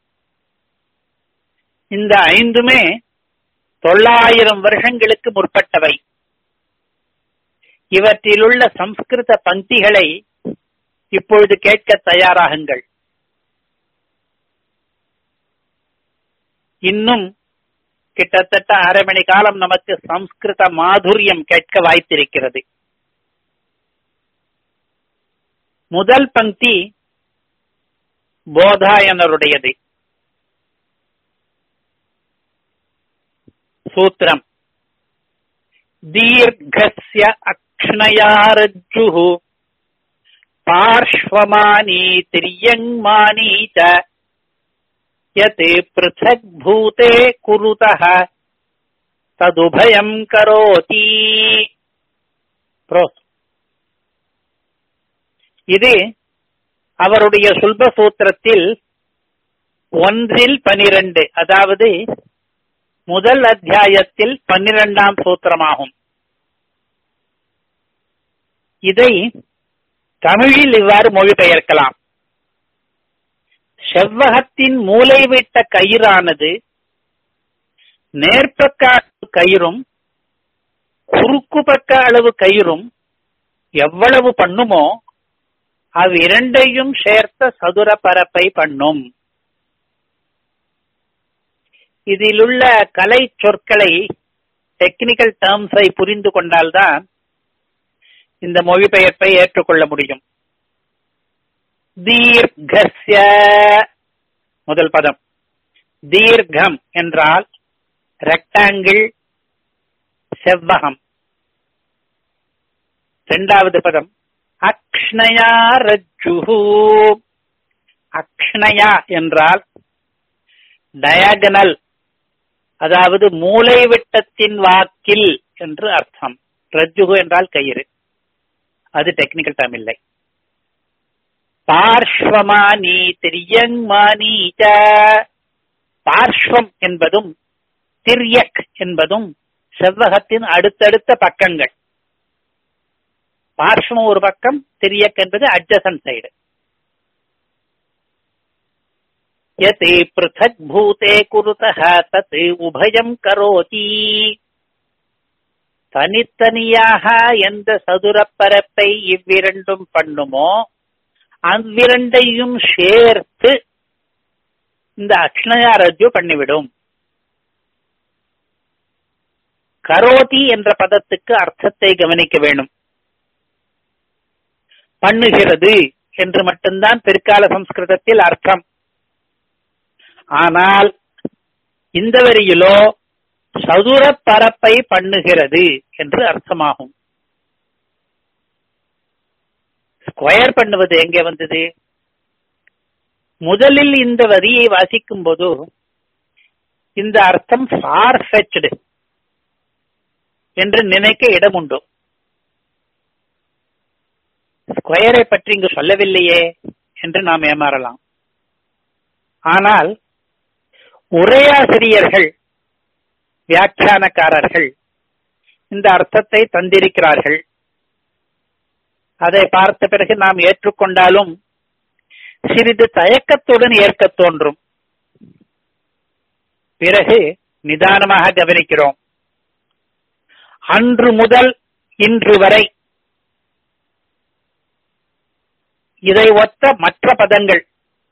இந்த ஐந்துமே தொள்ளாயிரம் வருஷங்களுக்கு முற்பட்டவை இவற்றிலுள்ள சம்ஸ்கிருத பங்கிகளை இப்பொழுது கேட்க தயாராகுங்கள் இன்னும் கிட்டத்தட்ட அரை மணி காலம் நமக்கு சம்ஸ்கிருத மாதுரியம் கேட்க வாய்த்திருக்கிறது முதல் பங்கி போதாயனருடையது சூத்திரம் தீர்घस्य अक्ष्णयारज्जुः पार्श्वमानी तिर्यङ्मानी च यत् पृथग्भूते कुरुतः तदुभयम् करोति Prose. இது அவருடைய சுல்ப சூத்திரத்தில் ஒன்றில் பனிரெண்டு அதாவது முதல் அத்தியாயத்தில் பன்னிரெண்டாம் சூத்திரமாகும் இதை தமிழில் இவ்வாறு மொழிபெயர்க்கலாம் செவ்வகத்தின் மூலை விட்ட கயிறானது நேர்பக்க அளவு கயிறும் குறுக்கு பக்க அளவு கயிறும் எவ்வளவு பண்ணுமோ அவ்விரண்டையும் சேர்த்த சதுர பரப்பை பண்ணும் இதிலுள்ள கலை சொற்களை டெக்னிக்கல் டேர்ம்ஸை புரிந்து கொண்டால்தான் இந்த மொழிபெயர்ப்பை ஏற்றுக்கொள்ள முடியும் தீர்கஸ்ய முதல் பதம் தீர்க்கம் என்றால் ரெக்டாங்கிள் செவ்வகம் இரண்டாவது பதம் அக்ஷ்ணயா ரஜ்ஜுஹு அக்ஷ்ணயா என்றால் டயகனல் அதாவது மூலை விட்டத்தின் வாக்கில் என்று அர்த்தம் ரஜ்ஜுகு என்றால் கயிறு அது டெக்னிக்கல் டேர்ம் இல்லை பார்ஷ்வமானி திரியங்மானி பார்ஷ்வம் என்பதும் திரியக் என்பதும் செவ்வகத்தின் அடுத்தடுத்த பக்கங்கள் பார்ஷ்வம் ஒரு பக்கம் திரியக் என்பது அட்ஜசன் சைடு யத் பிருத்தக் பூதே குருதः தத் உபயம் கரோதி தனித்தனியாக எந்த சதுரப்பரப்பை இவ்விரண்டும் பண்ணுமோ அவ்விரண்டையும் சேர்த்து இந்த அக்ஷணயாரஜு பண்ணிவிடும் கரோதி என்ற பதத்துக்கு அர்த்தத்தை கவனிக்க வேணும் பண்ணுகிறது என்று மட்டும்தான் பிற்கால சம்ஸ்கிருதத்தில் அர்த்தம் ஆனால் இந்த வரியிலோ சதுர பரப்பை பண்ணுகிறது என்று அர்த்தமாகும் ஸ்கொயர் பண்ணுவது எங்கே வந்தது முதலில் இந்த வரியை வாசிக்கும் போது இந்த அர்த்தம் ஃபார் ஃபெச்டு என்று நினைக்க இடம் உண்டு ஸ்கொயரை பற்றி இங்கு சொல்லவில்லையே என்று நாம் ஏமாறலாம் ஆனால் உரையாசிரியர்கள் வியாக்கியானக்காரர்கள் இந்த அர்த்தத்தை தந்திருக்கிறார்கள் அதை பார்த்த பிறகு நாம் ஏற்றுக்கொண்டாலும் சிறிது தயக்கத்துடன் ஏற்க தோன்றும் பிறகு நிதானமாக கவனிக்கிறோம் அன்று முதல் இன்று வரை இதை ஒத்த மற்ற பதங்கள்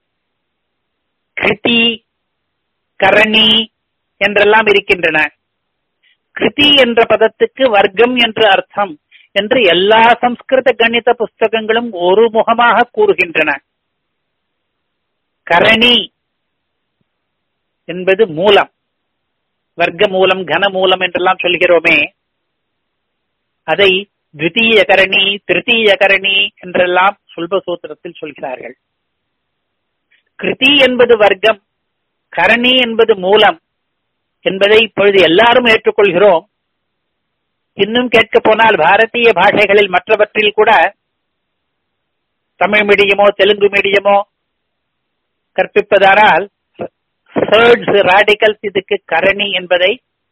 கிருதி கரணி என்றெல்லாம் இருக்கின்றன கிருதி என்ற பதத்துக்கு வர்க்கம் என்று அர்த்தம் என்று எல்லா சம்ஸ்கிருத கணித புஸ்தகங்களும் ஒரு முகமாக கூறுகின்றன கரணி என்பது மூலம் வர்க்க மூலம் கன மூலம் என்றெல்லாம் சொல்கிறோமே அதை திவிதீய கரணி திருத்தீய கரணி என்றெல்லாம் சொல்ப சூத்திரத்தில் சொல்கிறார்கள் கிருதி என்பது வர்க்கம் கரணி என்பது மூலம் என்பதை இப்பொழுது எல்லாரும் ஏற்றுக்கொள்கிறோம் இன்னும் கேட்க போனால் பாரதிய பாஷைகளில் மற்றவற்றில் கூட தமிழ் மீடியமோ தெலுங்கு மீடியமோ கற்பிப்பதானால் தேர்ட்ஸ் ராடிகல்ஸ் இதுக்கு கரணி என்பதை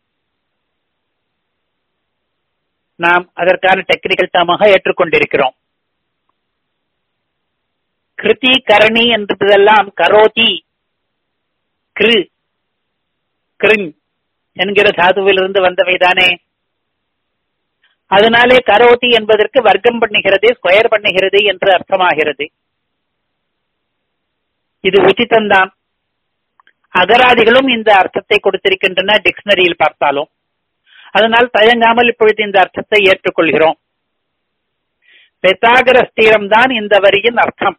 நாம் அதற்கான டெக்னிக்கல் டேமாக ஏற்றுக்கொண்டிருக்கிறோம் கிருதி கரணி என்பதெல்லாம் கரோதி கிரு கிரின் என்கிற தாதுவிலிருந்து வந்தவைதானே அதனாலே கரோதி என்பதற்கு வர்க்கம் பண்ணுகிறது ஸ்கொயர் பண்ணுகிறது என்று அர்த்தமாகிறது இது உச்சிதம்தான் அகராதிகளும் இந்த அர்த்தத்தை கொடுத்திருக்கின்றன டிக்ஷனரியில் பார்த்தாலும் அதனால் தயங்காமல் இப்பொழுது இந்த அர்த்தத்தை ஏற்றுக்கொள்கிறோம் பெத்தாகரஸ்தீரம் தான் இந்த வரியின் அர்த்தம்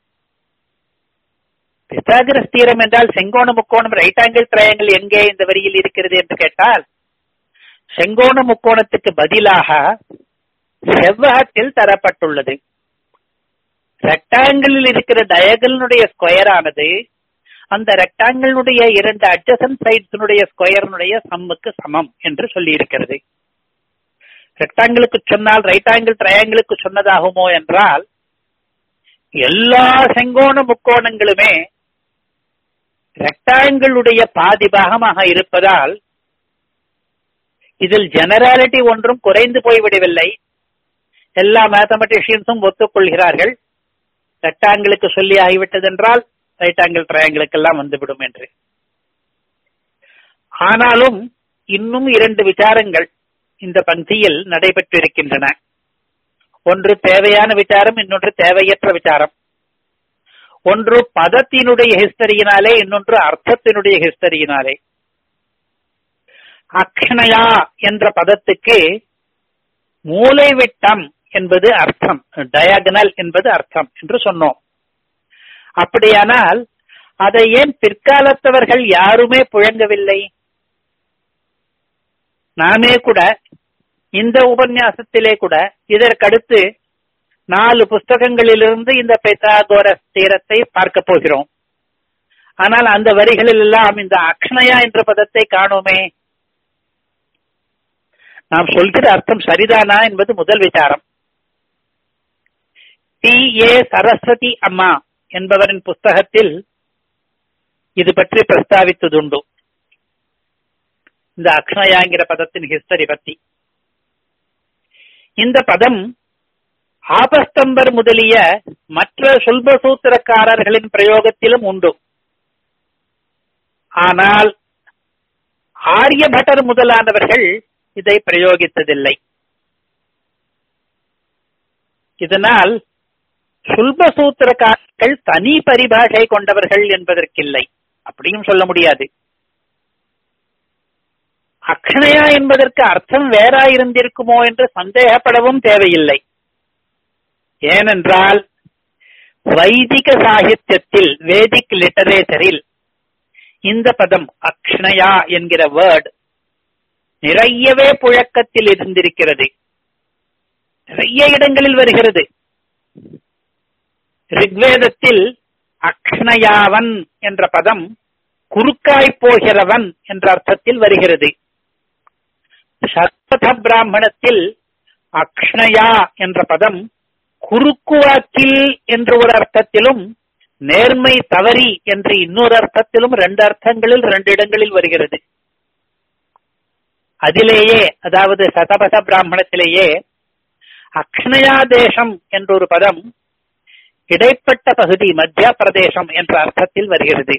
பித்தாகரஸ்தீரம் என்றால் செங்கோண முக்கோணம் ரைட் ஆங்கிள் ட்ரையாங்கிள் எங்கே இந்த வரியில் இருக்கிறது என்று கேட்டால் செங்கோண முக்கோணத்துக்கு பதிலாக செவ்வகத்தில் தரப்பட்டுள்ளது ரெக்டாங்கிளில் இருக்கிற டயகனுடைய ஸ்கொயர் ஆனது அந்த ரெக்டாங்கிளுடைய இரண்டு அட்ஜசன் சைட்ஸினுடைய ஸ்கொயர்னுடைய சம்முக்கு சமம் என்று சொல்லி இருக்கிறது ரெக்டாங்கிளுக்கு சொன்னால் ரைட் ஆங்கிள் ட்ரையாங்கிளுக்கு சொன்னதாகுமோ என்றால் எல்லா செங்கோண முக்கோணங்களுமே ரெக்டாங்கிளுடைய பாதி பாகமாக இருப்பதால் இதில் ஜெனராலிட்டி ஒன்றும் குறைந்து போய்விடவில்லை எல்லா மேத்தமெட்டிஷியன்ஸும் ஒத்துக்கொள்கிறார்கள் ரெக்டாங்கிளுக்கு சொல்லி ஆகிவிட்டது என்றால் ரைட் ஆங்கிள் ட்ரையாங்கிளுக்கு எல்லாம் வந்துவிடும் என்று ஆனாலும் இன்னும் இரண்டு விசாரங்கள் இந்த பந்தியில் நடைபெற்றிருக்கின்றன ஒன்று தேவையான விசாரம் இன்னொன்று தேவையற்ற விசாரம் ஒன்று பதத்தினுடைய ஹிஸ்டரியினாலே இன்னொன்று அர்த்தத்தினுடைய ஹிஸ்டரியினாலே அக்ஷணயா என்ற பதத்துக்கு மூளைவிட்டம் என்பது அர்த்தம் டயகனல் என்பது அர்த்தம் என்று சொன்னோம் அப்படியானால் அதை ஏன் பிற்காலத்தவர்கள் யாருமே புழங்கவில்லை நாமே கூட இந்த உபன்யாசத்திலே கூட இதற்கடுத்து நாலு புஸ்தகங்களிலிருந்து இந்த பெத்தாகோரஸ் தீரத்தை பார்க்க போகிறோம் ஆனால் அந்த வரிகளில் எல்லாம் இந்த அக்ஷணயா என்ற பதத்தை காணோமே நாம் சொல்கிற அர்த்தம் சரிதானா என்பது முதல் விசாரம் டி ஏ சரஸ்வதி அம்மா என்பவரின் புஸ்தகத்தில் இது பற்றி பிரஸ்தாவித்ததுண்டு இந்த அக்ஷணயாங்கிற பதத்தின் ஹிஸ்டரி பத்தி இந்த பதம் ஆபஸ்தம்பர் முதலிய மற்ற சொல்பசூத்திரக்காரர்களின் பிரயோகத்திலும் உண்டு ஆனால் ஆரியபட்டர் முதலானவர்கள் இதை பிரயோகித்ததில்லை இதனால் சுல்பசூத்திரக்காரர்கள் தனி பரிபாஷை கொண்டவர்கள் என்பதற்கில்லை அப்படியும் சொல்ல முடியாது அக்ஷணையா என்பதற்கு அர்த்தம் வேறாயிருந்திருக்குமோ என்று சந்தேகப்படவும் தேவையில்லை ஏனென்றால் வைதிக சாகித்யத்தில் வேதிக் லிட்டரேச்சரில் இந்த பதம் அக்ஷணையா என்கிற வேர்ட் நிறையவே புழக்கத்தில் இருந்திருக்கிறது நிறைய இடங்களில் வருகிறது ரிக்வேதத்தில் அக்ஷணயாவன் என்ற பதம் குறுக்காய் போகிறவன் என்ற அர்த்தத்தில் வருகிறது சர்வத பிராமணத்தில் அக்ஷணயா என்ற பதம் குறுக்குவாக்கில் என்ற ஒரு அர்த்தத்திலும் நேர்மை தவறி என்று இன்னொரு அர்த்தத்திலும் ரெண்டு அர்த்தங்களில் ரெண்டு இடங்களில் வருகிறது அதிலேயே அதாவது சதபத பிராமணத்திலேயே அக்ஷணயா தேசம் என்ற ஒரு பதம் இடைப்பட்ட பகுதி மத்திய பிரதேசம் என்ற அர்த்தத்தில் வருகிறது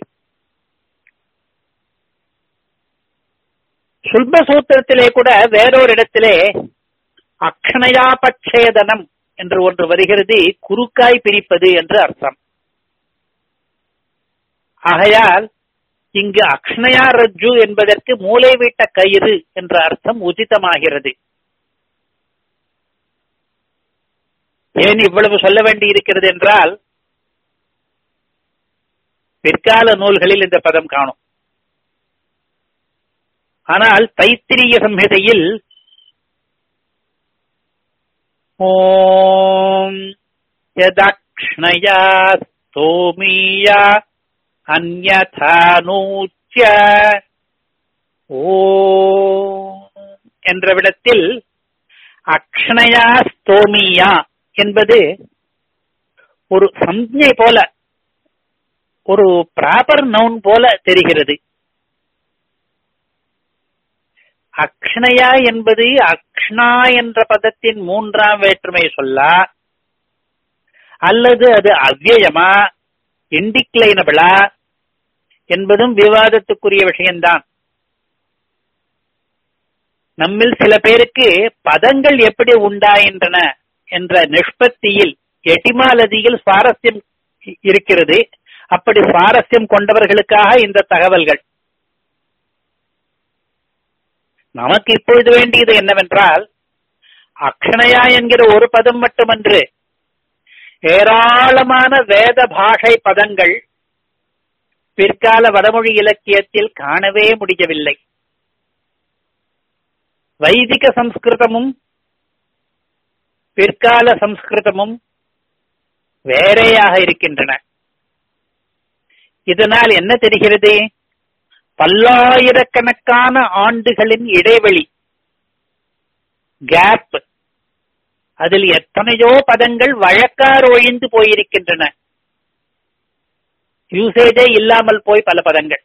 சுல்ப சூத்திரத்திலே கூட வேறொரு இடத்திலே அக்ஷணயாபட்சேதனம் என்று ஒன்று வருகிறது குறுக்காய் பிரிப்பது என்று அர்த்தம் ஆகையால் இங்கு அக்ஷணயா ரஜ்ஜு என்பதற்கு மூளை வீட்ட கயிறு என்ற அர்த்தம் உச்சிதமாகிறது ஏன் இவ்வளவு சொல்ல வேண்டி இருக்கிறது என்றால் பிற்கால நூல்களில் இந்த பதம் காணும் ஆனால் தைத்திரிய சம்ஹிதையில் ஓம் யதக்ஷ்ணயா ஸ்தோமியா அந்யதானூச்ச ஓ என்ற விடத்தில் அக்ஷணயா ஸ்தோமியா என்பது ஒரு சம்ஞை போல ஒரு ப்ராப்பர் நவுன் போல தெரிகிறது அக்ஷணயா என்பது அக்ஷ்ணா என்ற பதத்தின் மூன்றாம் வேற்றுமை சொல்லா அல்லது அது அவ்யயமா இண்டிக்ளைனபிளா என்பதும் விவாதத்துக்குரிய விஷயம்தான் நம்மில் சில பேருக்கு பதங்கள் எப்படி உண்டாயின்றன என்ற நிஷ்பத்தியில் எட்டிமாலதியில் சுவாரஸ்யம் இருக்கிறது அப்படி சுவாரஸ்யம் கொண்டவர்களுக்காக இந்த தகவல்கள் நமக்கு இப்பொழுது வேண்டியது என்னவென்றால் அக்ஷணையா என்கிற ஒரு பதம் மட்டுமன்று ஏராளமான வேத பாஷை பதங்கள் பிற்கால வடமொழி இலக்கியத்தில் காணவே முடியவில்லை வைதிக சம்ஸ்கிருதமும் பிற்கால சம்ஸ்கிருதமும் வேறையாக இருக்கின்றன இதனால் என்ன தெரிகிறது பல்லாயிரக்கணக்கான ஆண்டுகளின் இடைவெளி கேப் அதில் எத்தனையோ பதங்கள் வழக்கார் ஒழிந்து போயிருக்கின்றன யூசேஜே இல்லாமல் போய் பல பதங்கள்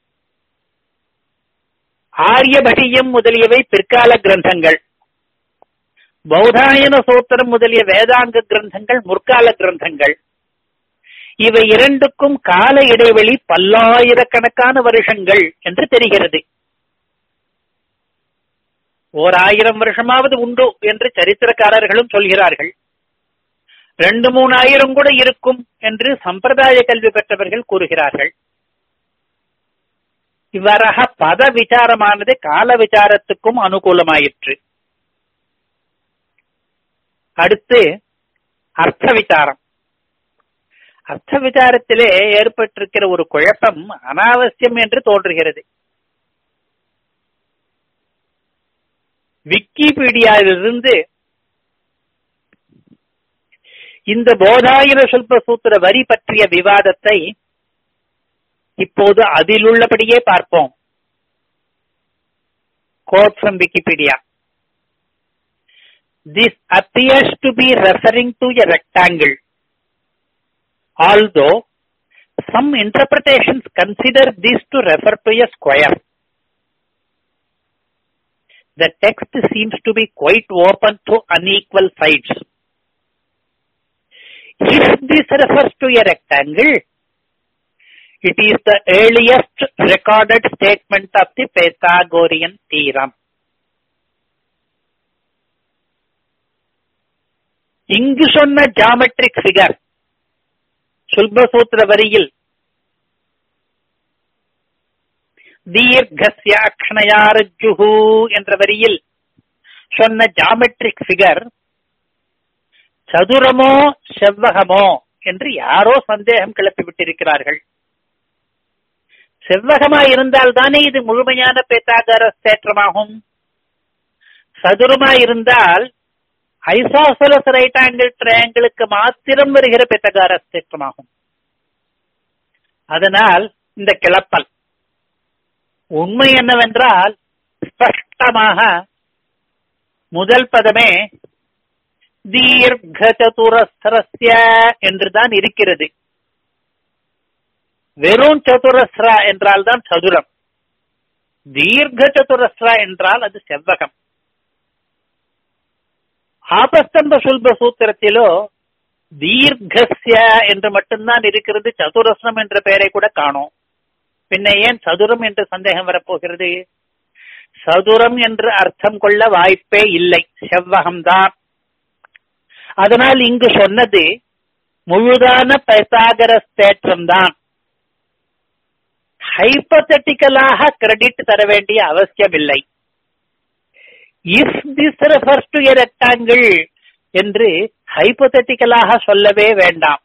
ஆரியபடியம் முதலியவை பிற்கால கிரந்தங்கள் பௌதாயன சூத்திரம் முதலிய வேதாந்த கிரந்தங்கள் முற்கால கிரந்தங்கள் இவை இரண்டுக்கும் கால இடைவெளி பல்லாயிரக்கணக்கான வருஷங்கள் என்று தெரிகிறது ஓர் ஆயிரம் வருஷமாவது உண்டு என்று சரித்திரக்காரர்களும் சொல்கிறார்கள் ரெண்டு மூணாயிரம் கூட இருக்கும் என்று சம்பிரதாய கல்வி பெற்றவர்கள் கூறுகிறார்கள் இவ்வாறாக பத விசாரமானது கால விசாரத்துக்கும் அனுகூலமாயிற்று அடுத்து அர்த்த விசாரம் அர்த்த விசாரத்திலே ஏற்பட்டிருக்கிற ஒரு குழப்பம் அனாவசியம் என்று தோன்றுகிறது விக்கிபீடியாவிலிருந்து இந்த போதாயிர சொல்ப சூத்திர வரி பற்றிய விவாதத்தை இப்போது அதில் உள்ளபடியே பார்ப்போம் quote from Wikipedia this appears to be referring to a rectangle although some interpretations consider this to refer to a square. The text seems to be quite open to unequal sides. If this refers to a rectangle, It is the earliest recorded statement of the Pythagorean theorem. இங்கு சொன்ன geometric figure சுல்பசூத்திர வரியில் தீர்க்கஸ்ய அக்ஷணயாரஜுகு என்ற வரியில் சொன்ன geometric figure சதுரமோ செவ்வகமோ என்று யாரோ சந்தேகம் கிளப்பி விட்டிருக்கிறார்கள் செவ்வகமா இருந்தால் தானே இது முழுமையான பேத்தாகரஸ் தேற்றமாகும் சதுரமா இருந்தால் ஐசோசலஸ் ரைட் ஆங்கிள் ட்ரையாங்கிளுக்கு மாத்திரம் வருகிற பெத்தகாரஸ் தேற்றமாகும் அதனால் இந்த கிளப்பல் உண்மை என்னவென்றால் ஸ்பஷ்டமாக முதல் பதமே தீர்க்க சதுரஸ்ரஸ்ய என்றுதான் இருக்கிறது வெறும் சதுரஸ்ரா என்றால் தான் சதுரம் தீர்க்க சதுரஸ்ரா என்றால் அது செவ்வகம் ஆபஸ்தம்ப சுல்ப சூத்திரத்திலோ தீர்க்கஸ்ய என்று மட்டும்தான் இருக்கிறது சதுரஸ்ரம் என்ற பெயரை கூட காணோம் பின்ன ஏன் சதுரம் என்று சந்தேகம் வரப்போகிறது சதுரம் என்று அர்த்தம் கொள்ள வாய்ப்பே இல்லை செவ்வகம்தான் அதனால் இங்கு சொன்னது முழுதான பைசாகரஸ் தேற்றம் தான் ஹைப்பத்தட்டிக்கலாக கிரெடிட் தர வேண்டிய அவசியமில்லை if this refers to a rectangle என்று ஹைப்பத்தட்டிக்கலாக சொல்லவே வேண்டாம்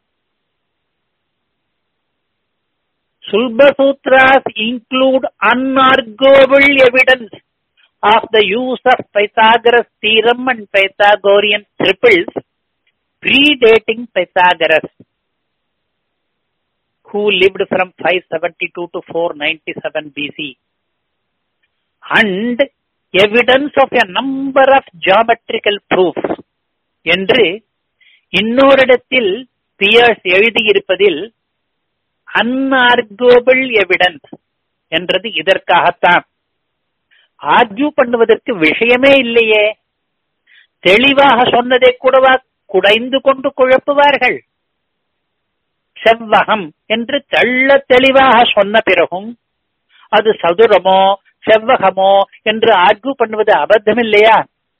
Sulbasutras include unarguable evidence of the use of Pythagoras theorem and Pythagorean triples predating Pythagoras, who lived from 572 to 497 BC, and evidence of a number of geometrical proofs என்று இன்னோரிடத்தில் piers எழுதியிருப்பதில் அன்ஆர்குவபிள் evidence என்றது இதற்காகத்தான் argue பண்ணுவதற்கு விஷயமே இல்லையே தெளிவாக சொன்னதை கூடவா குடைந்து கொண்டு குழப்புவார்கள் செவ்வகம் என்று தெள்ள தெளிவாக சொன்ன பிறகும் அது சதுரமோ செவ்வகமோ என்று ஆர்கியூ பண்ணுவது அபத்தம் இல்லையா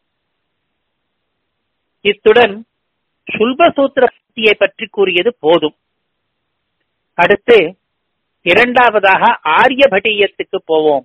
இத்துடன் சுல்பசூத்திரத்தை பற்றி கூறியது போதும் அடுத்து இரண்டாவதாக ஆரியபட்டீயத்துக்கு போவோம்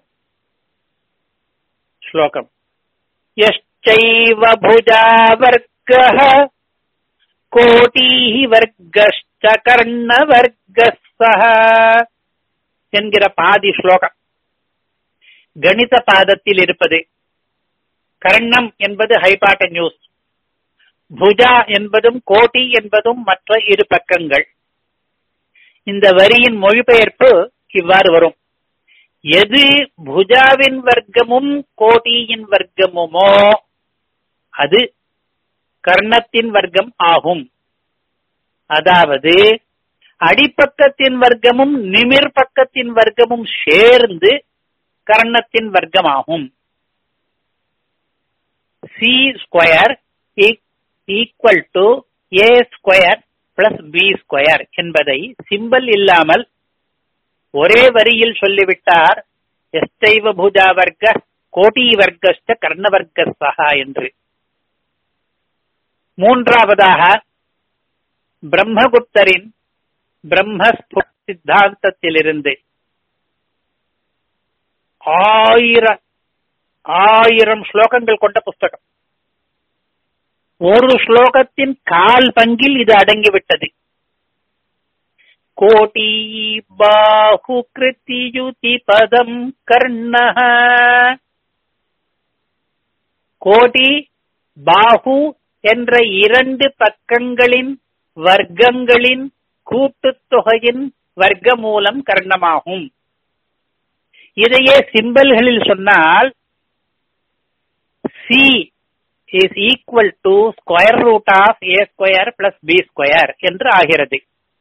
ஸ்லோகம் யஷ்சைவ புஜா வர்க்கः கோட்டீஹி வர்க்கஷ்ட கர்ண வர்க்கஸ்ஸஹ என்கிற பாதி ஸ்லோகம் கணித பாதத்தில் இருப்பது கர்ணம் என்பது ஹைபாட்ட நியூஸ் புஜா என்பதும் கோட்டி என்பதும் மற்ற இரு பக்கங்கள் இந்த வரியின் மொழிபெயர்ப்பு இவ்வாறு வரும் எது புஜாவின் வர்க்கமும் கோட்டியின் வர்க்கமுமோ அது கர்ணத்தின் வர்க்கம் ஆகும் அதாவது அடிப்பக்கத்தின் வர்க்கமும் நிமிர் பக்கத்தின் வர்க்கமும் சேர்ந்து கர்ணத்தின் வர்க்கமாகும் C square equal to A square plus B square என்பதை சிம்பல் இல்லாமல் ஒரே வரியில் சொல்லிவிட்டார் எஸ்தைவ பூஜா வர்க்க கோட்டி வர்க்கஸ்ட கர்ண வர்க்கஸ்தகா என்று மூன்றாவதாக பிரம்மகுப்தரின் பிரம்மஸ்பு சித்தாந்தத்திலிருந்து ஆயிரம் ஆயிரம் ஸ்லோகங்கள் கொண்ட புஸ்தகம் ஒரு ஸ்லோகத்தின் கால் பங்கில் இது அடங்கிவிட்டது கோட்டி பாஹு கிருத்தியுதி பதம் கர்ண கோடி பாஹு என்ற இரண்டு பக்கங்களின் வர்க்கங்களின் கூட்டுத்தொகையின் வர்க்க மூலம் கர்ணமாகும் இதையே சிம்பல்களில் சொன்னால் C is equal to square root of A square plus B square என்று ஆகிறது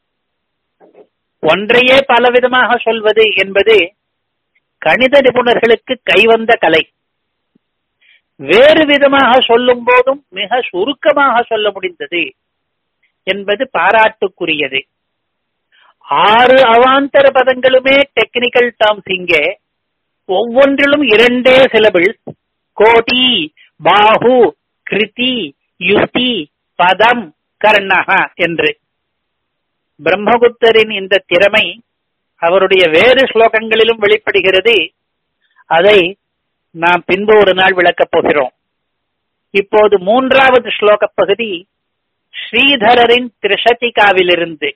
ஒன்றையே பலவிதமாக சொல்வது என்பது கணித நிபுணர்களுக்கு கைவந்த கலை வேறு விதமாக சொல்லும் போதும் மிக சுருக்கமாக சொல்ல முடிந்தது என்பது பாராட்டுக்குரியது ஆறு அவாந்தர பதங்களுமே டெக்னிக்கல் டேர்ம்ஸ் இங்கே ஒவ்வொன்றிலும் இரண்டே சிலபிள்ஸ் கோடி பாஹு கிருதி யுக்தி பதம் கர்ணக என்று பிரம்மகுப்தரின் இந்த திறமை அவருடைய வேறு ஸ்லோகங்களிலும் வெளிப்படுகிறது அதை நாம் பின்பு ஒரு நாள் விளக்கப் போகிறோம் இப்போது மூன்றாவது ஸ்லோக பகுதி ஸ்ரீதரரின் திரிஷதிகாவிலிருந்து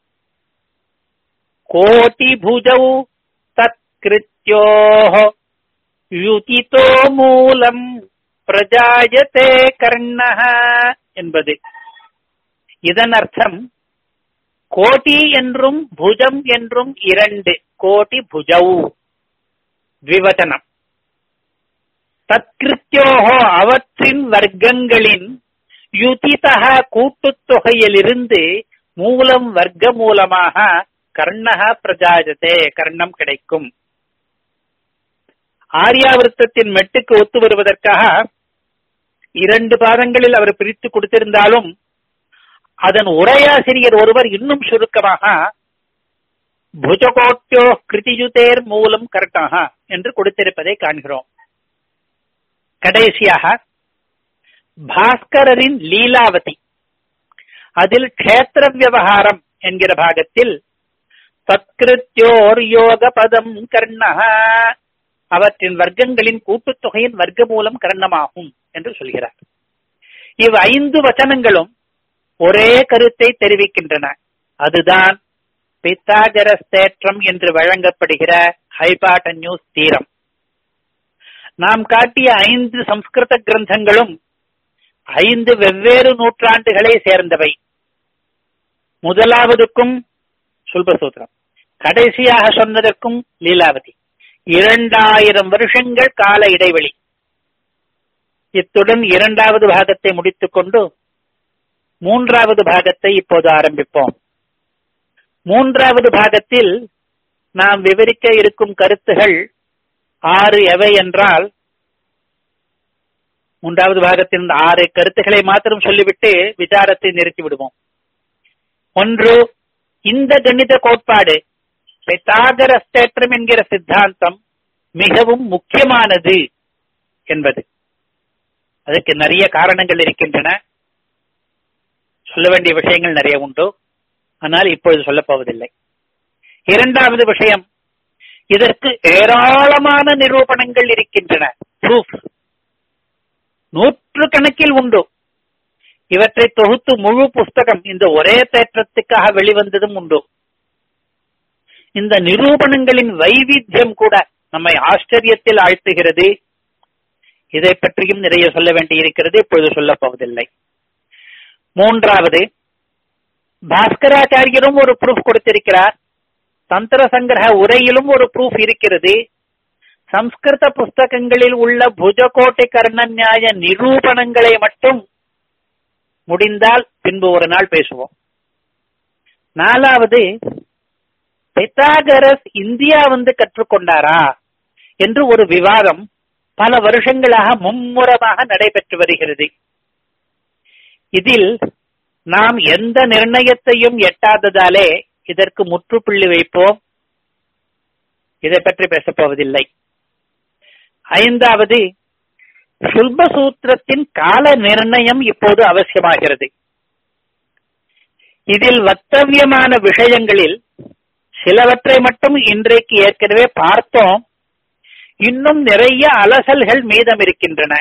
கோட்டி புஜௌ தத்கிருத்யோ யுதிதோ மூலம் பிரஜாயத்தே கர்ணஹ என்பது இதன் அர்த்தம் கோட்டி என்றும் புஜம் என்றும் இரண்டு கோட்டி புஜௌ விவச்சனம் தத்கிருத்தியோகோ அவற்றின் வர்க்கங்களின் யுதிதக கூட்டுத் தொகையிலிருந்து மூலம் வர்க்க மூலமாக கர்ணக பிரஜாஜதே கர்ணம் கிடைக்கும் ஆரியாவிருத்தத்தின் மெட்டுக்கு ஒத்து வருவதற்காக இரண்டு பாதங்களில் அவர் பிரித்து கொடுத்திருந்தாலும் அதன் உரையாசிரியர் ஒருவர் இன்னும் சுருக்கமாக புஜகோட்டியோ கிருதியுதேர் மூலம் கர்ணக என்று கொடுத்திருப்பதை காண்கிறோம் கடைசியாக பாஸ்கரரின் லீலாவதி அதில் கஷேத்திர விவகாரம் என்கிற பாகத்தில் சத்கிருத்தியோர் யோக பதம் கர்ணக அவற்றின் வர்க்கங்களின் கூட்டுத்தொகையின் வர்க்க மூலம் கர்ணமாகும் என்று சொல்கிறார் இவ் ஐந்து வச்சனங்களும் ஒரே கருத்தை தெரிவிக்கின்றன அதுதான் பித்தாகரஸ் தேற்றம் என்று வழங்கப்படுகிற ஹைபாட்டன்யூஸ் தீரம் நாம் காட்டிய ஐந்து சம்ஸ்கிருத கிரந்தங்களும் ஐந்து வெவ்வேறு நூற்றாண்டுகளை சேர்ந்தவை முதலாவதுக்கும் சுல்பசூத்திரம் கடைசியாக சொன்னதற்கும் லீலாவதி இரண்டாயிரம் வருஷங்கள் கால இடைவெளி இத்துடன் இரண்டாவது பாகத்தை முடித்துக் கொண்டு மூன்றாவது பாகத்தை இப்போது ஆரம்பிப்போம் மூன்றாவது பாகத்தில் நாம் விவரிக்க இருக்கும் கருத்துகள் ஆறு எவை என்றால் மூன்றாவது பாகத்தின் ஆறு கருத்துக்களை மாத்திரம் சொல்லிவிட்டு விசாரத்தை நிறுத்தி விடுவோம் ஒன்று இந்த கணித கோட்பாடு பெத்தாகரஸ்தேற்றம் என்கிற சித்தாந்தம் மிகவும் முக்கியமானது என்பது அதற்கு நிறைய காரணங்கள் இருக்கின்றன சொல்ல வேண்டிய விஷயங்கள் நிறைய உண்டு ஆனால் இப்பொழுது சொல்லப் போவதில்லை இரண்டாவது விஷயம் இதற்கு ஏராளமான நிரூபணங்கள் இருக்கின்றன ப்ரூஃப் நூற்று கணக்கில் உண்டு இவற்றை தொகுத்து முழு புஸ்தகம் இந்த ஒரே தேற்றத்துக்காக வெளிவந்ததும் உண்டு இந்த நிரூபணங்களின் வைவித்தியம் கூட நம்மை ஆச்சரியத்தில் ஆழ்த்துகிறது இதை பற்றியும் நிறைய சொல்ல வேண்டியிருக்கிறது இப்பொழுது சொல்லப் போவதில்லை மூன்றாவது பாஸ்கராச்சாரியரும் ஒரு ப்ரூஃப் கொடுத்திருக்கிறார் தந்திர சங்கிரக உரையிலும் ஒரு ப்ரூஃப் இருக்கிறது சம்ஸ்கிருத புஸ்தகங்களில் உள்ள புஜகோட்டை கர்ண நியாய நிரூபணங்களை மட்டும் முடிந்தால் பின்பு ஒரு நாள் பேசுவோம் நாலாவது பித்தாகரஸ் இந்தியா வந்து கற்றுக்கொண்டாரா என்று ஒரு விவாதம் பல வருஷங்களாக மும்முரமாக நடைபெற்று வருகிறது இதில் நாம் எந்த நிர்ணயத்தையும் எட்டாததாலே இதற்கு முற்றுப்புள்ளி வைப்போம் இதை பற்றி பேசப் போவதில்லை ஐந்தாவது சுல்பசூத்திரத்தின் கால நிர்ணயம் இப்போது அவசியமாகிறது இதில் வத்தவியமான விஷயங்களில் சிலவற்றை மட்டும் இன்றைக்கு ஏற்கனவே பார்த்தோம் இன்னும் நிறைய அலசல்கள் மீதம் இருக்கின்றன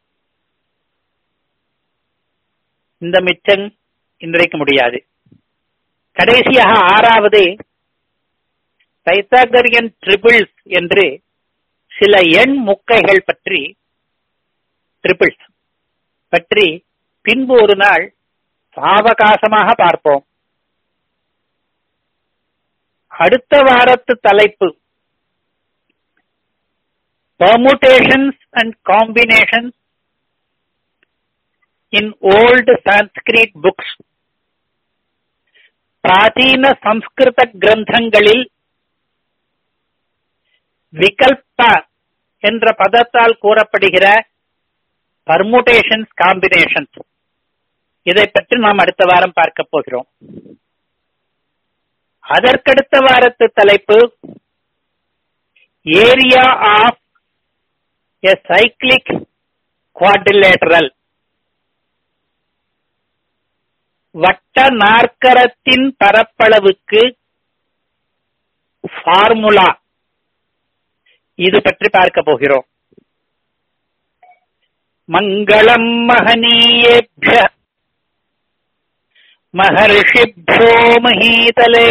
இந்த மிச்சம் இன்றைக்கு முடியாது கடைசியாக ஆறாவது பைத்தாகரியன் ட்ரிபிள்ஸ் என்று சில எண் முக்கைகள் பற்றி ட்ரிபிள்ஸ் பற்றி பின்பு ஒரு நாள் சாவகாசமாக பார்ப்போம் அடுத்த வாரத்து தலைப்பு permutations and combinations in old Sanskrit books பிராச்சீன சம்ஸ்கிருத கிரந்தங்களில் விகல்ப என்ற பதத்தால் கூறப்படுகிற பர்முடேஷன்ஸ் காம்பினேஷன்ஸ் இதை பற்றி நாம் அடுத்த வாரம் பார்க்க போகிறோம் அதற்கடுத்த வாரத்து தலைப்பு area of a cyclic quadrilateral வட்ட நாற்கரத்தின் பரப்பளவுக்கு ஃபார்முலா இது பற்றி பார்க்க போகிறோம் மங்களம் மகனீயேபிய महर्षिभ्यो महीतले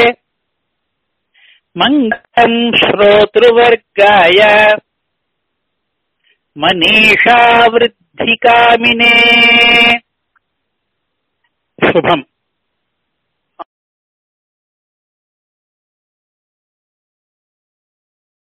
मङ्गलम् श्रोतृवर्गाय मनीषा वृद्धिकामिने शुभम्